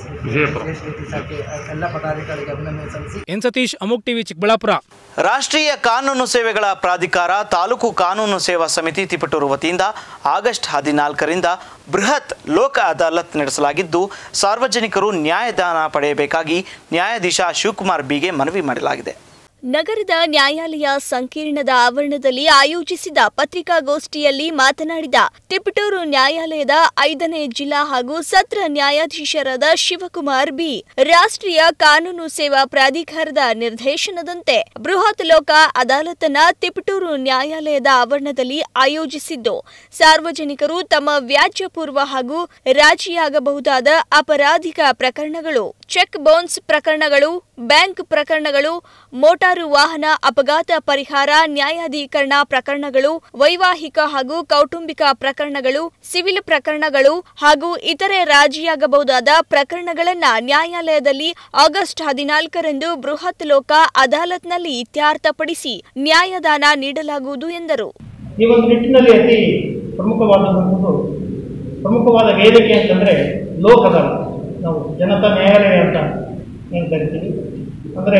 [SPEAKER 10] ಶಾಖೆ ಎಲ್ಲ ಪದಾಧಿಕಾರಿಗೆ ಅಭಿನಂದನೆ ಸಲ್ಲಿಸಿ
[SPEAKER 9] ಎನ್ ಸತೀಶ್ ಅಮುಕ್ ಟಿವಿ ಚಿಕ್ಕಬಳ್ಳಾಪುರ
[SPEAKER 1] ರಾಷ್ಟ್ರೀಯ ಕಾನೂನು ಸೇವೆಗಳ ಪ್ರಾಧಿಕಾರ ತಾಲೂಕು ಕಾನೂನು ಸೇವಾ ಸಮಿತಿ ತಿಪಟೂರು ವತಿಯಿಂದ ಆಗಸ್ಟ್ ಹದಿನಾಲ್ಕರಿಂದ ಬೃಹತ್ ಲೋಕ ಅದಾಲತ್ ನಡೆಸಲಾಗಿದ್ದು ಸಾರ್ವಜನಿಕರು ನ್ಯಾಯದಾನ ಪಡೆಯಬೇಕಾಗಿ ನ್ಯಾಯಾಧೀಶ ಶಿವಕುಮಾರ್ ಬಿಗೆ ಮನವಿ ಮಾಡಲಾಗಿದೆ
[SPEAKER 5] ನಗರದ ನ್ಯಾಯಾಲಯ ಸಂಕೀರ್ಣದ ಆವರಣದಲ್ಲಿ ಆಯೋಜಿಸಿದ ಪತ್ರಿಕಾಗೋಷ್ಠಿಯಲ್ಲಿ ಮಾತನಾಡಿದ ತಿಪಟೂರು ನ್ಯಾಯಾಲಯದ ಐದನೇ ಜಿಲ್ಲಾ ಹಾಗೂ ಸತ್ರ ನ್ಯಾಯಾಧೀಶರಾದ ಶಿವಕುಮಾರ್ ಬಿ ರಾಷ್ಟ್ರೀಯ ಕಾನೂನು ಸೇವಾ ಪ್ರಾಧಿಕಾರದ ನಿರ್ದೇಶನದಂತೆ ಬೃಹತ್ ಲೋಕ ಅದಾಲತನ್ನ ತಿಪಟೂರು ನ್ಯಾಯಾಲಯದ ಆವರಣದಲ್ಲಿ ಆಯೋಜಿಸಿದ್ದು ಸಾರ್ವಜನಿಕರು ತಮ್ಮ ವ್ಯಾಜ್ಯಪೂರ್ವ ಹಾಗೂ ರಾಜಿಯಾಗಬಹುದಾದ ಅಪರಾಧಿಕ ಪ್ರಕರಣಗಳು ಚೆಕ್ ಬೌನ್ಸ್ ಪ್ರಕರಣಗಳು ಬ್ಯಾಂಕ್ ಪ್ರಕರಣಗಳು ಮೋಟಾರು ವಾಹನ ಅಪಘಾತ ಪರಿಹಾರ ನ್ಯಾಯಾಧೀಕರಣ ಪ್ರಕರಣಗಳು ವೈವಾಹಿಕ ಹಾಗೂ ಕೌಟುಂಬಿಕ ಪ್ರಕರಣಗಳು ಸಿವಿಲ್ ಪ್ರಕರಣಗಳು ಹಾಗೂ ಇತರೆ ರಾಜಿಯಾಗಬಹುದಾದ ಪ್ರಕರಣಗಳನ್ನ ನ್ಯಾಯಾಲಯದಲ್ಲಿ ಆಗಸ್ಟ್ ಹದಿನಾಲ್ಕರಂದು ಬೃಹತ್ ಲೋಕ ಅದಾಲತ್ನಲ್ಲಿ ಇತ್ಯರ್ಥಪಡಿಸಿ ನ್ಯಾಯದಾನ ನೀಡಲಾಗುವುದು ಎಂದರು
[SPEAKER 11] ಈ ಒಂದು ನಿಟ್ಟಿನಲ್ಲಿ ಅತಿ ಪ್ರಮುಖವಾದಂಥದ್ದು ಪ್ರಮುಖವಾದ ವೇದಿಕೆ ಅಂತಂದರೆ ಲೋಕ ಅದಾಲತ್ ನಾವು ಜನತಾ ನ್ಯಾಯಾಲಯ ಅಂತ ಏನು ಕರಿತೀವಿ ಅಂದರೆ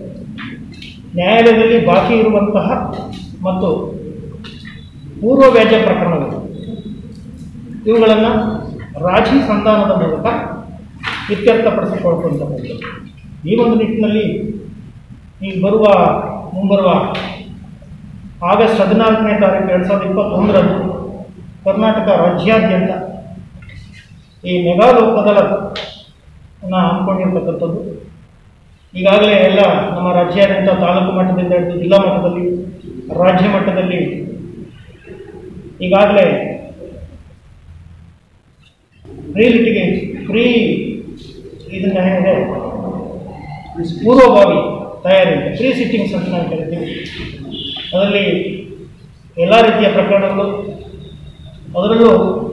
[SPEAKER 11] ನ್ಯಾಯಾಲಯದಲ್ಲಿ ಬಾಕಿ ಇರುವಂತಹ ಮತ್ತು ಪೂರ್ವ ವ್ಯಾಜ್ಯ ಪ್ರಕರಣಗಳು ಇವುಗಳನ್ನು ರಾಜಿ ಸಂಧಾನದ ಮೂಲಕ ಇತ್ಯರ್ಥಪಡಿಸಿಕೊಳ್ಳುವಂಥದ್ದು ಈ ಒಂದು ನಿಟ್ಟಿನಲ್ಲಿ ಈ ಬರುವ ಮುಂಬರುವ ಆಗಸ್ಟ್ ಹದಿನಾಲ್ಕನೇ ತಾರೀಕು ಎರಡು ಸಾವಿರದ ಇಪ್ಪತ್ತೊಂದರಂದು ಕರ್ನಾಟಕ ರಾಜ್ಯಾದ್ಯಂತ ಈ ಮೆಗಾ ಲೋಕ್ ಅದಾಲತ್ನ ಹಮ್ಮಿಕೊಂಡಿರ್ತಕ್ಕಂಥದ್ದು ಈಗಾಗಲೇ ಎಲ್ಲ ನಮ್ಮ ರಾಜ್ಯಾದ್ಯಂತ ತಾಲೂಕು ಮಟ್ಟದಿಂದ ಹಿಡಿದು ಜಿಲ್ಲಾ ಮಟ್ಟದಲ್ಲಿ ರಾಜ್ಯ ಮಟ್ಟದಲ್ಲಿ ಈಗಾಗಲೇ ಫ್ರೀ ಲಿಟಿಗೆ ಫ್ರೀ ಇದನ್ನ ಏನಿದೆ ಪೂರ್ವಭಾವಿ ತಯಾರಿ ಫ್ರೀ ಸಿಟ್ಟಿಂಗ್ಸ್ ಅಂತ ನಾವು ಕರಿತೀವಿ ಅದರಲ್ಲಿ ಎಲ್ಲ ರೀತಿಯ ಪ್ರಕರಣಗಳು ಅದರಲ್ಲೂ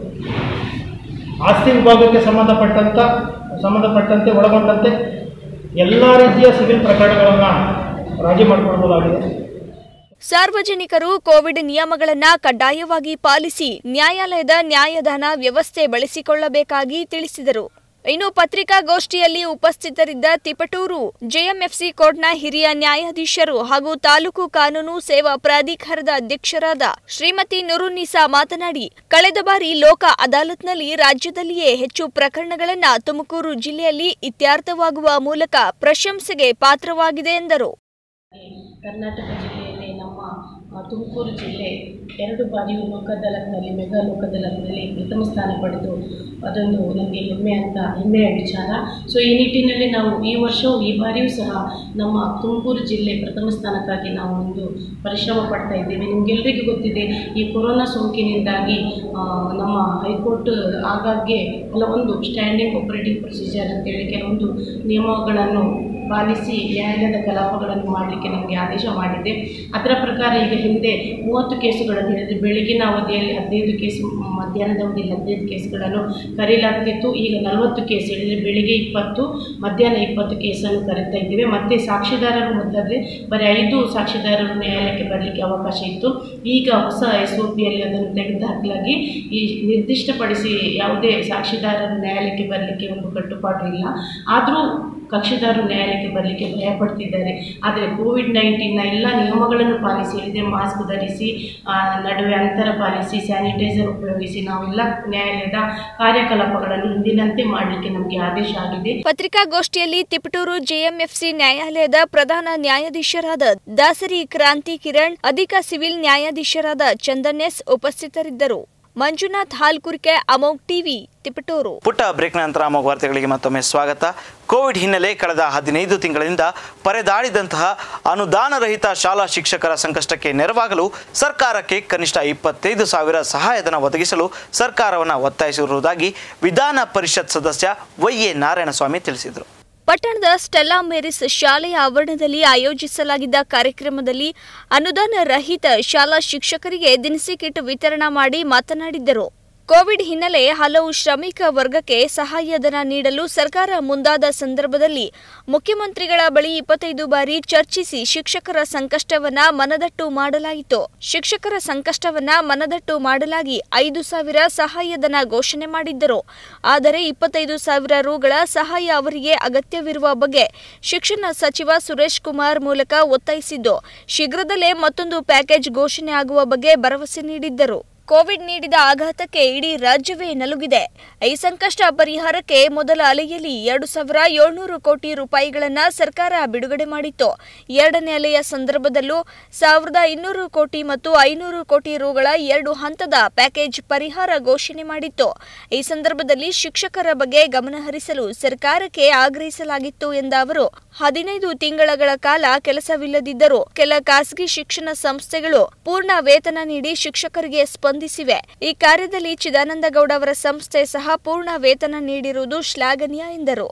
[SPEAKER 11] ಆಸ್ತಿ ವಿಭಾಗಕ್ಕೆ ಸಂಬಂಧಪಟ್ಟಂಥ ಸಂಬಂಧಪಟ್ಟಂತೆ ಒಳಗೊಂಡಂತೆ ಎಲ್ಲ ರೀತಿಯ ಸಿವಿಲ್ ಪ್ರಕರಣಗಳನ್ನು ರಾಜಿ ಮಾಡಿಕೊಳ್ಳಬಹುದಾಗಿದೆ
[SPEAKER 5] ಸಾರ್ವಜನಿಕರು ಕೋವಿಡ್ ನಿಯಮಗಳನ್ನ ಕಡ್ಡಾಯವಾಗಿ ಪಾಲಿಸಿ ನ್ಯಾಯಾಲಯದ ನ್ಯಾಯದಾನ ವ್ಯವಸ್ಥೆ ಬಳಸಿಕೊಳ್ಳಬೇಕಾಗಿ ತಿಳಿಸಿದರು ಇನ್ನು ಪತ್ರಿಕಾಗೋಷ್ಠಿಯಲ್ಲಿ ಉಪಸ್ಥಿತರಿದ್ದ ತಿಪಟೂರು ಜೆಎಂಎಫ್ಸಿ ಕೋರ್ಟ್ನ ಹಿರಿಯ ನ್ಯಾಯಾಧೀಶರು ಹಾಗೂ ತಾಲೂಕು ಕಾನೂನು ಸೇವಾ ಪ್ರಾಧಿಕಾರದ ಅಧ್ಯಕ್ಷರಾದ ಶ್ರೀಮತಿ ನುರುನಿಸಾ ಮಾತನಾಡಿ ಕಳೆದ ಬಾರಿ ಲೋಕ ಅದಾಲತ್ನಲ್ಲಿ ರಾಜ್ಯದಲ್ಲಿಯೇ ಹೆಚ್ಚು ಪ್ರಕರಣಗಳನ್ನ ತುಮಕೂರು ಜಿಲ್ಲೆಯಲ್ಲಿ ಇತ್ಯರ್ಥವಾಗುವ ಮೂಲಕ ಪ್ರಶಂಸೆಗೆ ಪಾತ್ರವಾಗಿದೆ ಎಂದರು
[SPEAKER 12] ಕರ್ನಾಟಕ ಜಿಲ್ಲೆಯಲ್ಲಿ ನಮ್ಮ ಆ, ತುಮಕೂರು ಜಿಲ್ಲೆ ಎರಡು ಬಾರಿಯೂ ಲೋಕದಳತ್ನಲ್ಲಿ ಮೆಗಾ ಲೋಕದಳತ್ನಲ್ಲಿ ಪ್ರಥಮ ಸ್ಥಾನ ಪಡೆದು ಅದೊಂದು ನಮಗೆ ಹೆಮ್ಮೆ ಅಂತ ಹೆಮ್ಮೆಯ ವಿಚಾರ ಸೊ ಈ ನಿಟ್ಟಿನಲ್ಲಿ ನಾವು ಈ ವರ್ಷವೂ ಈ ಬಾರಿಯೂ ಸಹ ನಮ್ಮ ತುಮಕೂರು ಜಿಲ್ಲೆ ಪ್ರಥಮ ಸ್ಥಾನಕ್ಕಾಗಿ ನಾವು ಒಂದು ಪರಿಶ್ರಮ ಪಡ್ತಾ ಇದ್ದೇವೆ ನಿಮಗೆಲ್ಲರಿಗೂ ಗೊತ್ತಿದೆ ಈ ಕೊರೋನಾ ಸೋಂಕಿನಿಂದಾಗಿ ಆ, ನಮ್ಮ ಹೈಕೋರ್ಟ್ ಆಗಾಗ್ಗೆ ಕೆಲವೊಂದು ಸ್ಟ್ಯಾಂಡಿಂಗ್ ಆಪರೇಟಿಂಗ್ ಪ್ರೊಸೀಜರ್ ಅಂತೇಳಿ ಕೆಲವೊಂದು ನಿಯಮಗಳನ್ನು ಪಾಲಿಸಿ ನ್ಯಾಯಾಲಯದ ಕಲಾಪಗಳನ್ನು ಮಾಡಲಿಕ್ಕೆ ನಮಗೆ ಆದೇಶ ಮಾಡಿದೆ ಅದರ ಪ್ರಕಾರ ಈಗ ಹಿಂದೆ ಮೂವತ್ತು ಕೇಸುಗಳನ್ನು ಹೇಳಿದರೆ ಬೆಳಗಿನ ಅವಧಿಯಲ್ಲಿ ಹದಿನೈದು ಕೇಸು ಮಧ್ಯಾಹ್ನದ ಅವಧಿಯಲ್ಲಿ ಹದಿನೈದು ಕೇಸುಗಳನ್ನು ಕರೆಯಲಾಗ್ತಿತ್ತು ಈಗ ನಲವತ್ತು ಕೇಸ್ ಹೇಳಿದರೆ ಬೆಳಿಗ್ಗೆ ಇಪ್ಪತ್ತು ಮಧ್ಯಾಹ್ನ ಇಪ್ಪತ್ತು ಕೇಸನ್ನು ಕರೀತಾ ಇದ್ದೇವೆ ಮತ್ತು ಸಾಕ್ಷಿದಾರರು ಮೊದಲಾದರೆ ಬರೀ ಐದು ಸಾಕ್ಷಿದಾರರು ನ್ಯಾಯಾಲಯಕ್ಕೆ ಬರಲಿಕ್ಕೆ ಅವಕಾಶ ಇತ್ತು ಈಗ ಹೊಸ ಎಸ್ ಒ ಪಿಯಲ್ಲಿ ಅದನ್ನು ತೆಗೆದುಹಾಕಲಾಗಿ ಈ ನಿರ್ದಿಷ್ಟಪಡಿಸಿ ಯಾವುದೇ ಸಾಕ್ಷಿದಾರರು ನ್ಯಾಯಾಲಯಕ್ಕೆ ಬರಲಿಕ್ಕೆ ಒಂದು ಕಟ್ಟುಪಾಡು ಇಲ್ಲ ಆದರೂ ಕಕ್ಷಿದಾರರು ನ್ಯಾಯಾಲಯಕ್ಕೆ ಬರಲಿಕ್ಕೆ ಭಯಪಡ್ತಿದ್ದಾರೆ ಆದರೆ ಕೋವಿಡ್ ನೈನ್ಟೀನ್ನ ಎಲ್ಲ ನಿಯಮಗಳನ್ನು ಪಾಲಿಸಿ ಹೇಳಿದೆ ಮಾಸ್ಕ್ ಧರಿಸಿ ಆ, ನಡುವೆ ಅಂತರ ಪಾಲಿಸಿ ಸ್ಯಾನಿಟೈಸರ್ ಉಪಯೋಗಿಸಿ ನಾವೆಲ್ಲ ನ್ಯಾಯಾಲಯದ ಕಾರ್ಯಕಲಾಪಗಳನ್ನು ಹಿಂದಿನಂತೆ ಮಾಡಲಿಕ್ಕೆ ನಮಗೆ ಆದೇಶ ಆಗಿದೆ
[SPEAKER 5] ಪತ್ರಿಕಾಗೋಷ್ಠಿಯಲ್ಲಿ ತಿಪಟೂರು ಜೆಎಂಎಫ್ಸಿ ನ್ಯಾಯಾಲಯದ ಪ್ರಧಾನ ನ್ಯಾಯಾಧೀಶರಾದ ದಾಸರಿ ಕ್ರಾಂತಿ ಕಿರಣ್ ಅಧಿಕ ಸಿವಿಲ್ ನ್ಯಾಯಾಧೀಶರಾದ ಚಂದನ್ ಎಸ್ ಉಪಸ್ಥಿತರಿದ್ದರು ಮಂಜುನಾಥ್ ಹಾಲ್ಕುರ್ಕೆ ಅಮೋಗ್ ಟಿವಿ ತಿಪಟೂರು
[SPEAKER 1] ಪುಟ್ಟ ಬ್ರೇಕ್ ನಂತರ ಅಮೋಘ ವಾರ್ತೆಗಳಿಗೆ ಮತ್ತೊಮ್ಮೆ ಸ್ವಾಗತ ಕೋವಿಡ್ ಹಿನ್ನೆಲೆ ಕಳೆದ ಹದಿನೈದು ತಿಂಗಳಿಂದ ಪರೆದಾಡಿದಂತಹ ಅನುದಾನರಹಿತ ಶಾಲಾ ಶಿಕ್ಷಕರ ಸಂಕಷ್ಟಕ್ಕೆ ನೆರವಾಗಲು ಸರ್ಕಾರಕ್ಕೆ ಕನಿಷ್ಠ ಇಪ್ಪತ್ತೈದು ಸಾವಿರ ಸಹಾಯಧನ ಒದಗಿಸಲು ಸರ್ಕಾರವನ್ನು ಒತ್ತಾಯಿಸಿರುವುದಾಗಿ ವಿಧಾನ ಪರಿಷತ್ ಸದಸ್ಯ ವೈ ಎ ನಾರಾಯಣಸ್ವಾಮಿ ತಿಳಿಸಿದರು
[SPEAKER 5] ಪಟ್ಟಣದ ಸ್ಟೆಲ್ಲಾ ಮೇರಿಸ್ ಶಾಲೆಯ ಆವರಣದಲ್ಲಿ ಆಯೋಜಿಸಲಾಗಿದ್ದ ಕಾರ್ಯಕ್ರಮದಲ್ಲಿ ಅನುದಾನ ರಹಿತ ಶಾಲಾ ಶಿಕ್ಷಕರಿಗೆ ದಿನಸಿ ಕಿಟ್ ವಿತರಣಾ ಮಾಡಿ ಮಾತನಾಡಿದ್ದರು ಕೋವಿಡ್ ಹಿನ್ನೆಲೆ ಹಲವು ಶ್ರಮಿಕ ವರ್ಗಕ್ಕೆ ಸಹಾಯಧನ ನೀಡಲು ಸರ್ಕಾರ ಮುಂದಾದ ಸಂದರ್ಭದಲ್ಲಿ ಮುಖ್ಯಮಂತ್ರಿಗಳ ಬಳಿ ಇಪ್ಪತ್ತೈದು ಬಾರಿ ಚರ್ಚಿಸಿ ಶಿಕ್ಷಕರ ಸಂಕಷ್ಟವನ್ನ ಮನದಟ್ಟು ಮಾಡಲಾಯಿತು ಶಿಕ್ಷಕರ ಸಂಕಷ್ಟವನ್ನ ಮನದಟ್ಟು ಮಾಡಲಾಗಿ ಐದು ಸಾವಿರ ಸಹಾಯಧನ ಘೋಷಣೆ ಮಾಡಿದ್ದರು ಆದರೆ ಇಪ್ಪತ್ತೈದು ಸಾವಿರ ರುಗಳ ಸಹಾಯ ಅವರಿಗೆ ಅಗತ್ಯವಿರುವ ಬಗ್ಗೆ ಶಿಕ್ಷಣ ಸಚಿವ ಸುರೇಶ್ ಕುಮಾರ್ ಮೂಲಕ ಒತ್ತಾಯಿಸಿದ್ದು ಶೀಘ್ರದಲ್ಲೇ ಮತ್ತೊಂದು ಪ್ಯಾಕೇಜ್ ಘೋಷಣೆ ಆಗುವ ಬಗ್ಗೆ ಭರವಸೆ ನೀಡಿದ್ದರು ಕೋವಿಡ್ ನೀಡಿದ ಆಘಾತಕ್ಕೆ ಇಡೀ ರಾಜ್ಯವೇ ನಲುಗಿದೆ ಈ ಸಂಕಷ್ಟ ಪರಿಹಾರಕ್ಕೆ ಮೊದಲ ಅಲೆಯಲ್ಲಿ ಎರಡು ಸಾವಿರ ಏಳ್ನೂರು ಕೋಟಿ ರೂಪಾಯಿಗಳನ್ನ ಸರ್ಕಾರ ಬಿಡುಗಡೆ ಮಾಡಿತ್ತು ಎರಡನೇ ಅಲೆಯ ಸಂದರ್ಭದಲ್ಲೂ ಸಾವಿರದ ಇನ್ನೂರು ಕೋಟಿ ಮತ್ತು ಐನೂರು ಕೋಟಿ ರುಗಳ ಎರಡು ಹಂತದ ಪ್ಯಾಕೇಜ್ ಪರಿಹಾರ ಘೋಷಣೆ ಮಾಡಿತ್ತು ಈ ಸಂದರ್ಭದಲ್ಲಿ ಶಿಕ್ಷಕರ ಬಗ್ಗೆ ಗಮನಹರಿಸಲು ಸರ್ಕಾರಕ್ಕೆ ಆಗ್ರಹಿಸಲಾಗಿತ್ತು ಎಂದ ಅವರು ಹದಿನೈದು ತಿಂಗಳಗಳ ಕಾಲ ಕೆಲಸವಿಲ್ಲದಿದ್ದರೂ ಕೆಲ ಖಾಸಗಿ ಶಿಕ್ಷಣ ಸಂಸ್ಥೆಗಳು ಪೂರ್ಣ ವೇತನ ನೀಡಿ ಶಿಕ್ಷಕರಿಗೆ ಸ್ಪಂದಿಸಿವೆ ಈ ಕಾರ್ಯದಲ್ಲಿ ಚಿದಾನಂದ ಗೌಡ ಅವರ ಸಂಸ್ಥೆ ಸಹ ಪೂರ್ಣ ವೇತನ ನೀಡಿರುವುದು ಶ್ಲಾಘನೀಯ ಎಂದರು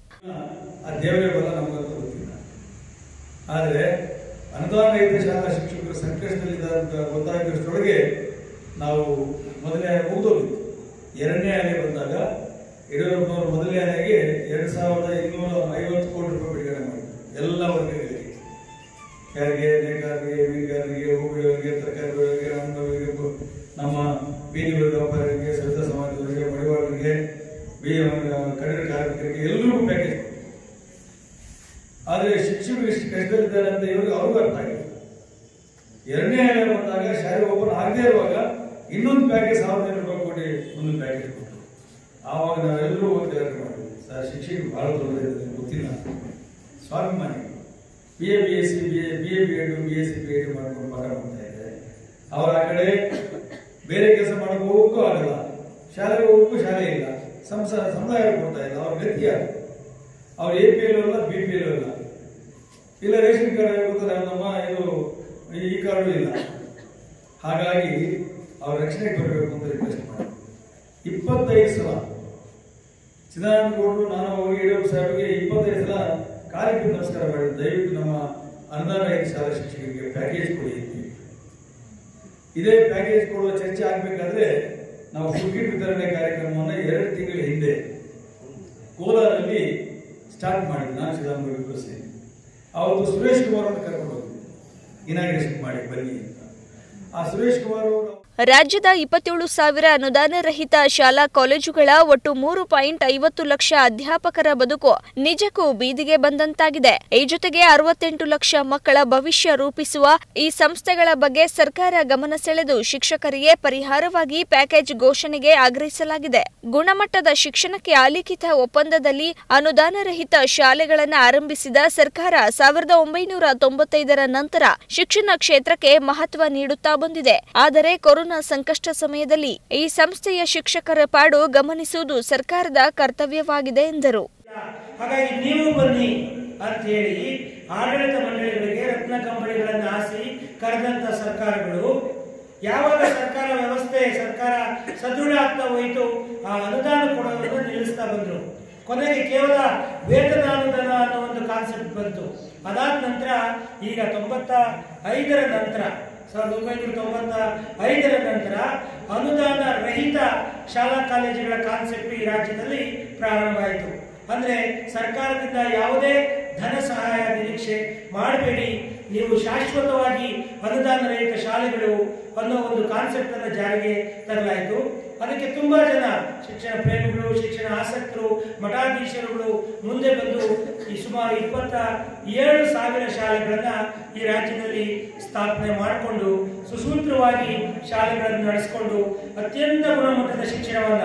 [SPEAKER 13] ಆ ದೇವರೇ ಬಲ ನಮಗಂತೂ ಗೊತ್ತಿಲ್ಲ ಆದರೆ ಅನುದಾನ ರಹಿತ ಶಾಲಾ ಶಿಕ್ಷಕರು ಸಂಕಷ್ಟದಲ್ಲಿದ್ದಾರೆ ಅಂತ ಗೊತ್ತಾಗಿದ್ದಷ್ಟರೊಳಗೆ ನಾವು ಮೊದಲನೇ ಅಲೆ ಮುಗಿದೋಗಿತ್ತು ಎರಡನೇ ಅಲೆ ಬಂದಾಗ ಯಡಿಯೂರಪ್ಪನವರು ಮೊದಲನೇ ಅಲೆಗೆ ಎರಡು ಸಾವಿರದ ಇನ್ನೂರ ಐವತ್ತು ಕೋಟಿ ರೂಪಾಯಿ ಬಿಡುಗಡೆ ಮಾಡಿದ್ರು ಎಲ್ಲ ವರ್ಗಗಳಿಗೆ ಯಾರಿಗೆ ನೇಕಾರರಿಗೆ ಮೀನುಗಾರರಿಗೆ ಹೂವಿಯವರಿಗೆ ತರಕಾರಿ ಬೆಳೆಯವರಿಗೆ ಹಣ್ಣುಗಳಿಗೆ ಬು- ನಮ್ಮ ಬೀದಿ ಬೀದಿ ವ್ಯಾಪಾರರಿಗೆ ಸರಿತ ಸಮಾಜದವರಿಗೆ ಮಡಿವಾಳರಿಗೆ ಬಿ ಕನ್ನಡ ಕಾರ್ಮಿಕರಿಗೆ ಎಲ್ಲರಿಗೂ ಪ್ಯಾಕೇಜ್ ಆದರೆ ಶಿಕ್ಷಕರು ಇಷ್ಟು ಕಷ್ಟದಲ್ಲಿದ್ದಾರೆ ಅಂತ ಇವ್ರಿಗೆ ಅವ್ರಿಗೂ ಅರ್ಥ ಆಗಿಲ್ಲ ಎರಡನೇ ಅಲೆ ಬಂದಾಗ ಶಾಲೆ ಓಪನ್ ಆಗದೇ ಇರುವಾಗ ಇನ್ನೊಂದು ಪ್ಯಾಕೇಜ್ ಸಾವಿರದ ಐನೂರು ರೂಪಾಯಿ ಕೊಡಿ ಒಂದು ಪ್ಯಾಕೇಜ್ ಕೊಟ್ಟರು ಆವಾಗ ನಾವೆಲ್ಲರೂ ಹೋಗಿ ಗಲಾಟೆ ಮಾಡಿದ್ವಿ ಸರ್ ಶಿಕ್ಷಕರು ಬಹಳ ದೊಡ್ಡದಿದೆ ಗೊತ್ತಿಲ್ಲ ಸ್ವಾಭಿಮಾನಿ B A B S C B A B A B Ed B S C B Ed ಮಾಡ್ಕೊಂಡು ಪಾಠ ಮಾಡ್ತಾ ಇದ್ದಾರೆ ಅವ್ರ ಆ ಕಡೆ ಬೇರೆ ಕೆಲಸ ಮಾಡಕ್ಕೆ ಹೋಗೋಕ್ಕೂ ಆಗಲ್ಲ ಶಾಲೆಗೆ ಹೋಗೋಕ್ಕೂ ಶಾಲೆ ಇಲ್ಲ ಸಂಸ ಸಮುದಾಯ ಕೊಡ್ತಾ ಇಲ್ಲ ಅವ್ರ ಗತಿ ಯಾರು ಅವ್ರು ಎ ಪಿ ಎಲ್ ಅಲ್ಲ ಬಿ ಪಿ ಎಲ್ ಅಲ್ಲ ಇಲ್ಲ ರೇಷನ್ ಕಾರ್ಡ್ ಗೊತ್ತಲ್ಲ ನಮ್ಮ ಇದು ಈ ಕಾರ್ಡು ಇಲ್ಲ ಹಾಗಾಗಿ ಅವ್ರ ರಕ್ಷಣೆಗೆ ಬರಬೇಕು ಅಂತ ರಿಕ್ವೆಸ್ಟ್ ಮಾಡಿ ಇಪ್ಪತ್ತೈದು ಸಲ ಚಿದಾನಂದ ಗೌಡರು ನಾನು ಹೋಗಿ ಯಡಿಯೂರಪ್ಪ ಸಾಹೇಬ್ಗೆ ಇಪ್ಪತ್ತೈದು ಸಲ ಕಾಲಿಗೆ ಬಿದ್ದು ನಮಸ್ಕಾರ ಮಾಡಿ ದಯವಿಟ್ಟು ನಮ್ಮ ಅನುದಾನ ರಹಿತ ಶಾಲಾ ಶಿಕ್ಷಕರಿಗೆ ಪ್ಯಾಕೇಜ್ ಕೊಡಿ ಅಂತ ಹೇಳಿ. ಇದೇ ಪ್ಯಾಕೇಜ್ ಕೊಡುವ ಚರ್ಚೆ ಆಗಬೇಕಾದ್ರೆ ನಾವು ಫುಡ್ ಕಿಟ್ ವಿತರಣೆ ಕಾರ್ಯಕ್ರಮವನ್ನು ಎರಡು ತಿಂಗಳ ಹಿಂದೆ ಕೋಲಾರಲ್ಲಿ ಸ್ಟಾರ್ಟ್ ಮಾಡಿದ್ವಿ ನಾನು ಶ್ರೀರಾಮ್ ಇಬ್ಬರು ಸೇರಿ ಅವತ್ತು ಸುರೇಶ್ ಕುಮಾರ್ ಅಂತ ಕರ್ಕೊಂಡು ಹೋಗಿದ್ವಿ ಇನಾಗ್ರೇಷನ್ ಮಾಡಿ ಬನ್ನಿ ಅಂತ ಆ ಸುರೇಶ್ ಕುಮಾರ್ ಅವರು
[SPEAKER 5] ರಾಜ್ಯದ ಇಪ್ಪತ್ತೇಳು ಸಾವಿರ ಅನುದಾನ ರಹಿತ ಶಾಲಾ ಕಾಲೇಜುಗಳ ಒಟ್ಟು ಮೂರು ಪಾಯಿಂಟ್ ಐವತ್ತು ಲಕ್ಷ ಅಧ್ಯಾಪಕರ ಬದುಕು ನಿಜಕ್ಕೂ ಬೀದಿಗೆ ಬಂದಂತಾಗಿದೆ ಈ ಜೊತೆಗೆ ಅರವತ್ತೆಂಟು ಲಕ್ಷ ಮಕ್ಕಳ ಭವಿಷ್ಯ ರೂಪಿಸುವ ಈ ಸಂಸ್ಥೆಗಳ ಬಗ್ಗೆ ಸರ್ಕಾರ ಗಮನ ಸೆಳೆದು ಶಿಕ್ಷಕರಿಗೆ ಪರಿಹಾರವಾಗಿ ಪ್ಯಾಕೇಜ್ ಘೋಷಣೆಗೆ ಆಗ್ರಹಿಸಲಾಗಿದೆ ಗುಣಮಟ್ಟದ ಶಿಕ್ಷಣಕ್ಕೆ ಅಲಿಖಿತ ಒಪ್ಪಂದದಲ್ಲಿ ಅನುದಾನ ರಹಿತ ಶಾಲೆಗಳನ್ನು ಆರಂಭಿಸಿದ ಸರ್ಕಾರ ಸಾವಿರದ ಒಂಬೈನೂರ ತೊಂಬತ್ತೈದರ ನಂತರ ಶಿಕ್ಷಣ ಕ್ಷೇತ್ರಕ್ಕೆ ಮಹತ್ವ ನೀಡುತ್ತಾ ಬಂದಿದೆ ಆದರೆ ಕೊರೋನಾ ಸಂಕಷ್ಟ ಸಮಯದಲ್ಲಿ ಈ ಸಂಸ್ಥೆಯ ಶಿಕ್ಷಕರ ಪಾಡು ಗಮನಿಸುವುದು ಸರ್ಕಾರದ ಕರ್ತವ್ಯವಾಗಿದೆ ಎಂದರು
[SPEAKER 14] ಹಾಗಾಗಿ ನೀವು ಬನ್ನಿ ಅಂತ ಹೇಳಿ ಆಡಳಿತ ಮಂಡಳಿಗಳಿಗೆ ರತ್ನ ಕಂಪನಿಗಳನ್ನು ಆಸಿ ಕರೆದಂತ ಸರ್ಕಾರಗಳು ಯಾವಾಗ ಸರ್ಕಾರ ವ್ಯವಸ್ಥೆ ಸರ್ಕಾರ ಸದೃಢ ಆಗ್ತಾ ಹೋಯಿತು ಆ ಅನುದಾನ ಕೊಡೋದನ್ನು ನಿಲ್ಲಿಸ್ತಾ ಬಂದ್ರು ಕೊನೆಗೆ ಕೇವಲ ವೇತನ ಅನುದಾನ ಅನ್ನೋ ಒಂದು ಕಾನ್ಸೆಪ್ಟ್ ಬಂತು ಅದಾದ ನಂತರ ಈಗ ತೊಂಬತ್ತ ಐದರ ನಂತರ ಸಾವಿರದ ಒಂಬೈನೂರ ತೊಂಬತ್ತ ಐದರ ನಂತರ ಅನುದಾನ ರಹಿತ ಶಾಲಾ ಕಾಲೇಜುಗಳ ಕಾನ್ಸೆಪ್ಟ್ ಈ ರಾಜ್ಯದಲ್ಲಿ ಪ್ರಾರಂಭ ಆಯಿತು ಅಂದ್ರೆ ಸರ್ಕಾರದಿಂದ ಯಾವುದೇ ಧನ ಸಹಾಯ ನಿರೀಕ್ಷೆ ಮಾಡಬೇಡಿ ನೀವು ಶಾಶ್ವತವಾಗಿ ಅನುದಾನ ರಹಿತ ಶಾಲೆಗಳು ಅನ್ನೋ ಒಂದು ಕಾನ್ಸೆಪ್ಟ್ ಅನ್ನು ಜಾರಿಗೆ ತರಲಾಯಿತು ಅದಕ್ಕೆ ತುಂಬಾ ಜನ ಶಿಕ್ಷಣ ಪ್ರೇಮಿಗಳು ಶಿಕ್ಷಣ ಆಸಕ್ತರು ಮಠಾಧೀಶರುಗಳು ಮುಂದೆ ಬಂದು ಈ ಸುಮಾರು ಇಪ್ಪತ್ತ ಏಳು ಸಾವಿರ ಶಾಲೆಗಳನ್ನ ಈ ರಾಜ್ಯದಲ್ಲಿ ಸ್ಥಾಪನೆ ಮಾಡಿಕೊಂಡು ಸುಸೂತ್ರವಾಗಿ ಶಾಲೆಗಳನ್ನು ನಡೆಸಿಕೊಂಡು ಅತ್ಯಂತ ಗುಣಮಟ್ಟದ ಶಿಕ್ಷಣವನ್ನ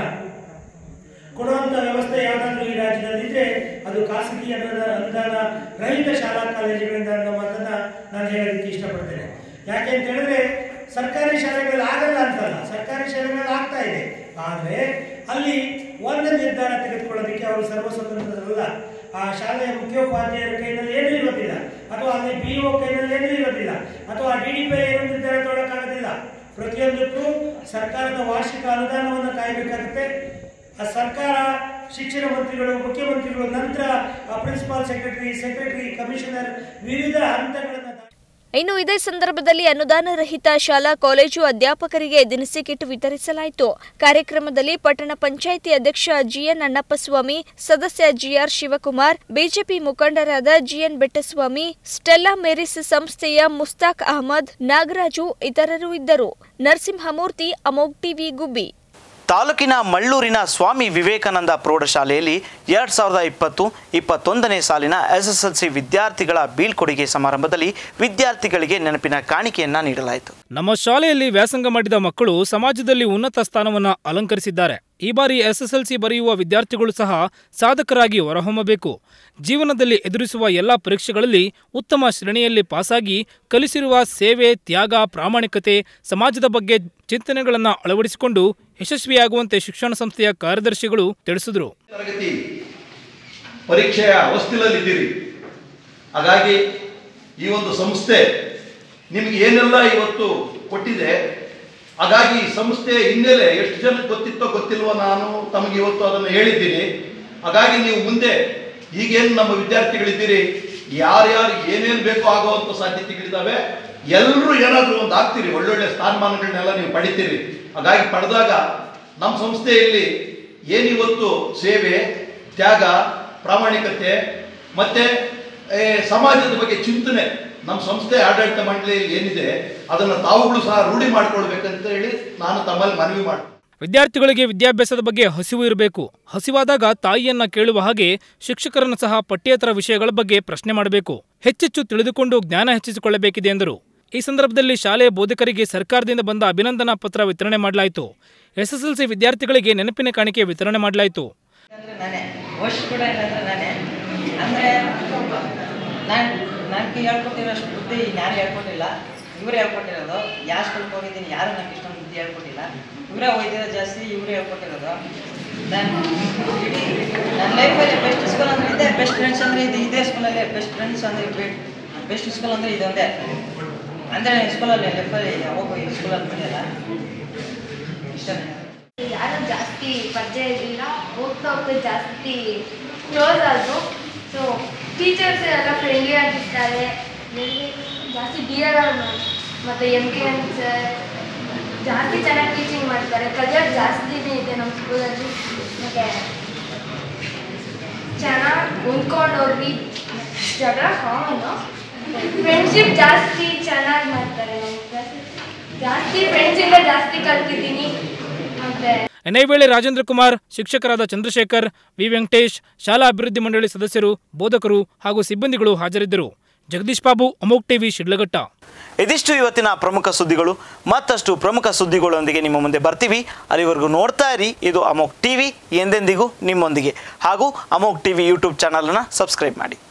[SPEAKER 14] ಕೊಡುವಂತ ವ್ಯವಸ್ಥೆ ಯಾವ್ದಾದ್ರು ಈ ರಾಜ್ಯದಲ್ಲಿ ಇದ್ರೆ ಅದು ಖಾಸಗಿ ಅನುದಾನ ಅನುದಾನ ರಹಿತ ಶಾಲಾ ಕಾಲೇಜುಗಳಿಂದ ಅನ್ನೋ ಮಾತನ್ನ ನಾನು ಹೇಳೋದಕ್ಕೆ ಇಷ್ಟಪಡ್ತೇನೆ ಯಾಕೆ ಅಂತ ಹೇಳಿದ್ರೆ ಸರ್ಕಾರಿ ಶಾಲೆಗಳಲ್ಲಿ ಆಗಲ್ಲ ಅಂತಲ್ಲ ಸರ್ಕಾರಿ ಶಾಲೆಗಳಲ್ಲಿ ಆಗ್ತಾ ಇದೆ ಆದ್ರೆ ಅಲ್ಲಿ ಒಂದು ನಿರ್ಧಾರ ತೆಗೆದುಕೊಳ್ಳೋದಕ್ಕೆ ಅವರು ಸರ್ವ ಸ್ವತಂತ್ರರಲ್ಲ ಆ ಶಾಲೆಯ ಮುಖ್ಯೋಪಾಧ್ಯಾಯರ ಕೈನಲ್ಲಿ ಏನೂ ಇರೋದಿಲ್ಲ ಅಥವಾ ಅಲ್ಲಿ ಬಿ ಒ ಕೈನಲ್ಲಿ ಏನೂ ಇರೋದಿಲ್ಲ ಅಥವಾ ಡಿ ಡಿ ಪಿ ಏನು ನಿರ್ಧಾರ ತಗೊಳ್ಳೋಕ್ಕಾಗೋದಿಲ್ಲ ಪ್ರತಿಯೊಂದಕ್ಕೂ ಸರ್ಕಾರದ ವಾರ್ಷಿಕ ಅನುದಾನವನ್ನು ಕಾಯಬೇಕಾಗುತ್ತೆ ಆ ಸರ್ಕಾರ ಶಿಕ್ಷಣ ಮಂತ್ರಿಗಳು ಮುಖ್ಯಮಂತ್ರಿಗಳು ನಂತರ ಪ್ರಿನ್ಸಿಪಾಲ್ ಸೆಕ್ರೆಟರಿ ಸೆಕ್ರೆಟರಿ ಕಮಿಷನರ್ ವಿವಿಧ ಹಂತಗಳನ್ನು
[SPEAKER 5] ಇನ್ನು ಇದೇ ಸಂದರ್ಭದಲ್ಲಿ ಅನುದಾನ ರಹಿತ ಶಾಲಾ ಕಾಲೇಜು ಅಧ್ಯಾಪಕರಿಗೆ ದಿನಸಿ ಕಿಟ್ ವಿತರಿಸಲಾಯಿತು ಕಾರ್ಯಕ್ರಮದಲ್ಲಿ ಪಟ್ಟಣ ಪಂಚಾಯಿತಿ ಅಧ್ಯಕ್ಷ ಜಿಎನ್ ಅಣ್ಣಪ್ಪಸ್ವಾಮಿ ಸದಸ್ಯ ಜಿಆರ್ ಶಿವಕುಮಾರ್ ಬಿಜೆಪಿ ಮುಖಂಡರಾದ ಜಿಎನ್ ಬೆಟ್ಟಸ್ವಾಮಿ ಸ್ಟೆಲ್ಲಾ ಮೇರಿಸ್ ಸಂಸ್ಥೆಯ ಮುಸ್ತಾಕ್ ಅಹಮದ್ ನಾಗರಾಜು ಇತರರು ಇದ್ದರು ನರಸಿಂಹಮೂರ್ತಿ ಅಮೋಗ್ ಟಿವಿ ಗುಬ್ಬಿ
[SPEAKER 1] ತಾಲೂಕಿನ ಮಳ್ಳೂರಿನ ಸ್ವಾಮಿ ವಿವೇಕಾನಂದ ಪ್ರೌಢಶಾಲೆಯಲ್ಲಿ ಎರಡ್ ಸಾವಿರದ ಇಪ್ಪತ್ತು ಇಪ್ಪತ್ತೊಂದನೇ ಸಾಲಿನ ಎಸ್ಎಸ್ಎಲ್ಸಿ ವಿದ್ಯಾರ್ಥಿಗಳ ಬೀಳ್ಕೊಡುಗೆ ಸಮಾರಂಭದಲ್ಲಿ ವಿದ್ಯಾರ್ಥಿಗಳಿಗೆ ನೆನಪಿನ ಕಾಣಿಕೆಯನ್ನ ನೀಡಲಾಯಿತು
[SPEAKER 9] ನಮ್ಮ ಶಾಲೆಯಲ್ಲಿ ವ್ಯಾಸಂಗ ಮಾಡಿದ ಮಕ್ಕಳು ಸಮಾಜದಲ್ಲಿ ಉನ್ನತ ಸ್ಥಾನವನ್ನು ಅಲಂಕರಿಸಿದ್ದಾರೆ ಈ ಬಾರಿ ಎಸ್ಎಸ್ಎಲ್ಸಿ ಬರೆಯುವ ವಿದ್ಯಾರ್ಥಿಗಳು ಸಹ ಸಾಧಕರಾಗಿ ಹೊರಹೊಮ್ಮಬೇಕು ಜೀವನದಲ್ಲಿ ಎದುರಿಸುವ ಎಲ್ಲ ಪರೀಕ್ಷೆಗಳಲ್ಲಿ ಉತ್ತಮ ಶ್ರೇಣಿಯಲ್ಲಿ ಪಾಸಾಗಿ ಕಲಿಸಿರುವ ಸೇವೆ ತ್ಯಾಗ ಪ್ರಾಮಾಣಿಕತೆ ಸಮಾಜದ ಬಗ್ಗೆ ಚಿಂತನೆಗಳನ್ನು ಅಳವಡಿಸಿಕೊಂಡು ಯಶಸ್ವಿಯಾಗುವಂತೆ ಶಿಕ್ಷಣ ಸಂಸ್ಥೆಯ ಕಾರ್ಯದರ್ಶಿಗಳು ತಿಳಿಸಿದರು
[SPEAKER 15] ತರಗತಿ ಪರೀಕ್ಷೆಯ ಹೊಸ್ತಿಲಲ್ಲಿದ್ದೀರಿ ಹಾಗಾಗಿ ಈ ಒಂದು ಸಂಸ್ಥೆ ನಿಮಗೆ ಏನೆಲ್ಲ ಇವತ್ತು ಕೊಟ್ಟಿದೆ ಹಾಗಾಗಿ ಈ ಸಂಸ್ಥೆಯ ಹಿನ್ನೆಲೆ ಎಷ್ಟು ಜನಕ್ಕೆ ಗೊತ್ತಿತ್ತೋ ಗೊತ್ತಿಲ್ವೋ ನಾನು ತಮಗೆ ಇವತ್ತು ಅದನ್ನು ಹೇಳಿದ್ದೀನಿ ಹಾಗಾಗಿ ನೀವು ಮುಂದೆ ಈಗೇನು ನಮ್ಮ ವಿದ್ಯಾರ್ಥಿಗಳಿದ್ದೀರಿ ಯಾರ್ಯಾರು ಏನೇನು ಬೇಕೋ ಆಗುವಂಥ ಸಾಧ್ಯತೆಗಳಿದ್ದಾವೆ ಎಲ್ಲರೂ ಏನಾದರೂ ಒಂದು ಆಗ್ತೀರಿ ಒಳ್ಳೊಳ್ಳೆ ಸ್ಥಾನಮಾನಗಳನ್ನೆಲ್ಲ ನೀವು ಪಡಿತೀರಿ ಹಾಗಾಗಿ ಪಡೆದಾಗ ನಮ್ಮ ಸಂಸ್ಥೆಯಲ್ಲಿ ಏನಿವತ್ತು ಸೇವೆ ತ್ಯಾಗ ಪ್ರಾಮಾಣಿಕತೆ ಮತ್ತೆ ಏ, ಸಮಾಜದ ಬಗ್ಗೆ ಚಿಂತನೆ ನಮ್ಮ ಸಂಸ್ಥೆ ಆಡಳಿತ ಮಂಡಳಿಯಲ್ಲಿ ಏನಿದೆ ಅದನ್ನು ತಾವುಗಳು ಸಹ ರೂಢಿ ಮಾಡ್ಕೊಳ್ಬೇಕಂತ ಹೇಳಿ ನಾನು ತಮ್ಮಲ್ಲಿ ಮನವಿ ಮಾಡ್ತೀನಿ
[SPEAKER 9] ವಿದ್ಯಾರ್ಥಿಗಳಿಗೆ ವಿದ್ಯಾಭ್ಯಾಸದ ಬಗ್ಗೆ ಹಸಿವು ಇರಬೇಕು ಹಸಿವಾದಾಗ ತಾಯಿಯನ್ನ ಕೇಳುವ ಹಾಗೆ ಶಿಕ್ಷಕರನ್ನು ಸಹ ಪಠ್ಯೇತರ ವಿಷಯಗಳ ಬಗ್ಗೆ ಪ್ರಶ್ನೆ ಮಾಡಬೇಕು ಹೆಚ್ಚೆಚ್ಚು ತಿಳಿದುಕೊಂಡು ಜ್ಞಾನ ಹೆಚ್ಚಿಸಿಕೊಳ್ಳಬೇಕಿದೆ ಎಂದರು ಈ ಸಂದರ್ಭದಲ್ಲಿ ಶಾಲೆಯ ಬೋಧಕರಿಗೆ ಸರ್ಕಾರದಿಂದ ಬಂದ ಅಭಿನಂದನಾ ಪತ್ರ ವಿತರಣೆ ಮಾಡಲಾಯಿತು ಎಸ್ಎಸ್ಎಲ್ಸಿ ವಿದ್ಯಾರ್ಥಿಗಳಿಗೆ ನೆನಪಿನ ಕಾಣಿಕೆ ವಿತರಣೆ ಮಾಡಲಾಯಿತು
[SPEAKER 16] ನಾನೇ ವರ್ಷ ಕೂಡ ಏನಂದ್ರೆ ನಾನೇ ಅಂದರೆ ನಾನು ನನಗೆ ಹೇಳ್ಕೊಟ್ಟಿರೋಷ್ಟು ಬುದ್ಧಿ ಯಾರು ಹೇಳ್ಕೊಟ್ಟಿಲ್ಲ ಇವರೇ ಹೇಳ್ಕೊಟ್ಟಿರೋದು ಯಾವ ಸ್ಕೂಲ್ಗೆ ಹೋಗಿದ್ದೀನಿ ಯಾರು ನನಗೆ ಇಷ್ಟೊಂದು ಬುದ್ಧಿ ಹೇಳ್ಕೊಟ್ಟಿಲ್ಲ ಇವರೇ ಓದಿರೋದು ಜಾಸ್ತಿ ಇವರೇ ಹೇಳ್ಕೊಟ್ಟಿರೋದು ನಾನು ಇಡೀ ನನ್ನ ಲೈಫಲ್ಲಿ ಬೆಸ್ಟ್ ಸ್ಕೂಲ್ ಅಂದರೆ ಇದೆ ಬೆಸ್ಟ್ ಫ್ರೆಂಡ್ಸ್ ಅಂದರೆ ಇದು ಇದೇ ಸ್ಕೂಲಲ್ಲಿ ಬೆಸ್ಟ್ ಫ್ರೆಂಡ್ಸ್ ಅಂದರೆ ಬೆಸ್ಟ್ ಸ್ಕೂಲ್ ಅಂದರೆ ಇದೊಂದೇ ಅಂದರೆ ಸ್ಕೂಲಲ್ಲಿ ಲೈಫಲ್ಲಿ ಹೋಗು ಈ ಸ್ಕೂಲಲ್ಲಿ ಬಂದಿಲ್ಲ ಇಷ್ಟನೇ
[SPEAKER 17] ಯಾರು ಜಾಸ್ತಿ ಪರಿಚಯ ಇರಲಿಲ್ಲ ಹೋಗ್ತಾ ಹೋಗ್ತಾ ಜಾಸ್ತಿ ಕ್ಲೋಸ್ ಆದರು ಸೊ ಟೀಚರ್ಸ್ ಎಲ್ಲ ಫ್ರೆಂಡ್ಲಿ ಆಗಿರ್ತಾರೆ ನನಗೆ ಜಾಸ್ತಿ ಡಿ ಆರ್ ಆರ್ ಮತ್ತು ಎಮ್ ಕೆ ಎನ್ ಸರ್ ಜಾಸ್ತಿ ಚೆನ್ನಾಗಿ ಟೀಚಿಂಗ್ ಮಾಡ್ತಾರೆ ಕಲಿಯೋದು ಜಾಸ್ತಿನೇ ಇದೆ ನಮ್ಮ ಸ್ಕೂಲಲ್ಲಿ ಮತ್ತು ಚೆನ್ನಾಗಿ ಹೊಂದ್ಕೊಂಡು ಹೋಗಿ ಜಗಳ ಕಾಮನ್ನು ಫ್ರೆಂಡ್ಶಿಪ್ ಜಾಸ್ತಿ ಚೆನ್ನಾಗಿ ಮಾಡ್ತಾರೆ ನಮ್ಮ ಕ್ಲಾಸಲ್ಲಿ ಜಾಸ್ತಿ ಫ್ರೆಂಡ್ಸಿಂದ ಜಾಸ್ತಿ ಕಲ್ತಿದ್ದೀನಿ ಮತ್ತೆ
[SPEAKER 9] ಇದೇ ವೇಳೆ ರಾಜೇಂದ್ರ ಕುಮಾರ್ ಶಿಕ್ಷಕರಾದ ಚಂದ್ರಶೇಖರ್ ವಿ ವೆಂಕಟೇಶ್ ಶಾಲಾ ಅಭಿವೃದ್ಧಿ ಮಂಡಳಿ ಸದಸ್ಯರು ಬೋಧಕರು ಹಾಗೂ ಸಿಬ್ಬಂದಿಗಳು ಹಾಜರಿದ್ದರು ಜಗದೀಶ್ ಬಾಬು ಅಮೋಕ್ ಟಿವಿ ಶಿಡ್ಲಘಟ್ಟ
[SPEAKER 1] ಇದಿಷ್ಟು ಇವತ್ತಿನ ಪ್ರಮುಖ ಸುದ್ದಿಗಳು ಮತ್ತಷ್ಟು ಪ್ರಮುಖ ಸುದ್ದಿಗಳೊಂದಿಗೆ ನಿಮ್ಮ ಮುಂದೆ ಬರ್ತೀವಿ ಅಲ್ಲಿವರೆಗೂ ನೋಡ್ತಾ ಇರಿ ಇದು ಅಮೋಕ್ ಟಿವಿ ಎಂದೆಂದಿಗೂ ನಿಮ್ಮೊಂದಿಗೆ ಹಾಗೂ ಅಮೋಕ್ ಟಿವಿ ಯೂಟ್ಯೂಬ್ ಚಾನಲನ್ನು ಸಬ್ಸ್ಕ್ರೈಬ್ ಮಾಡಿ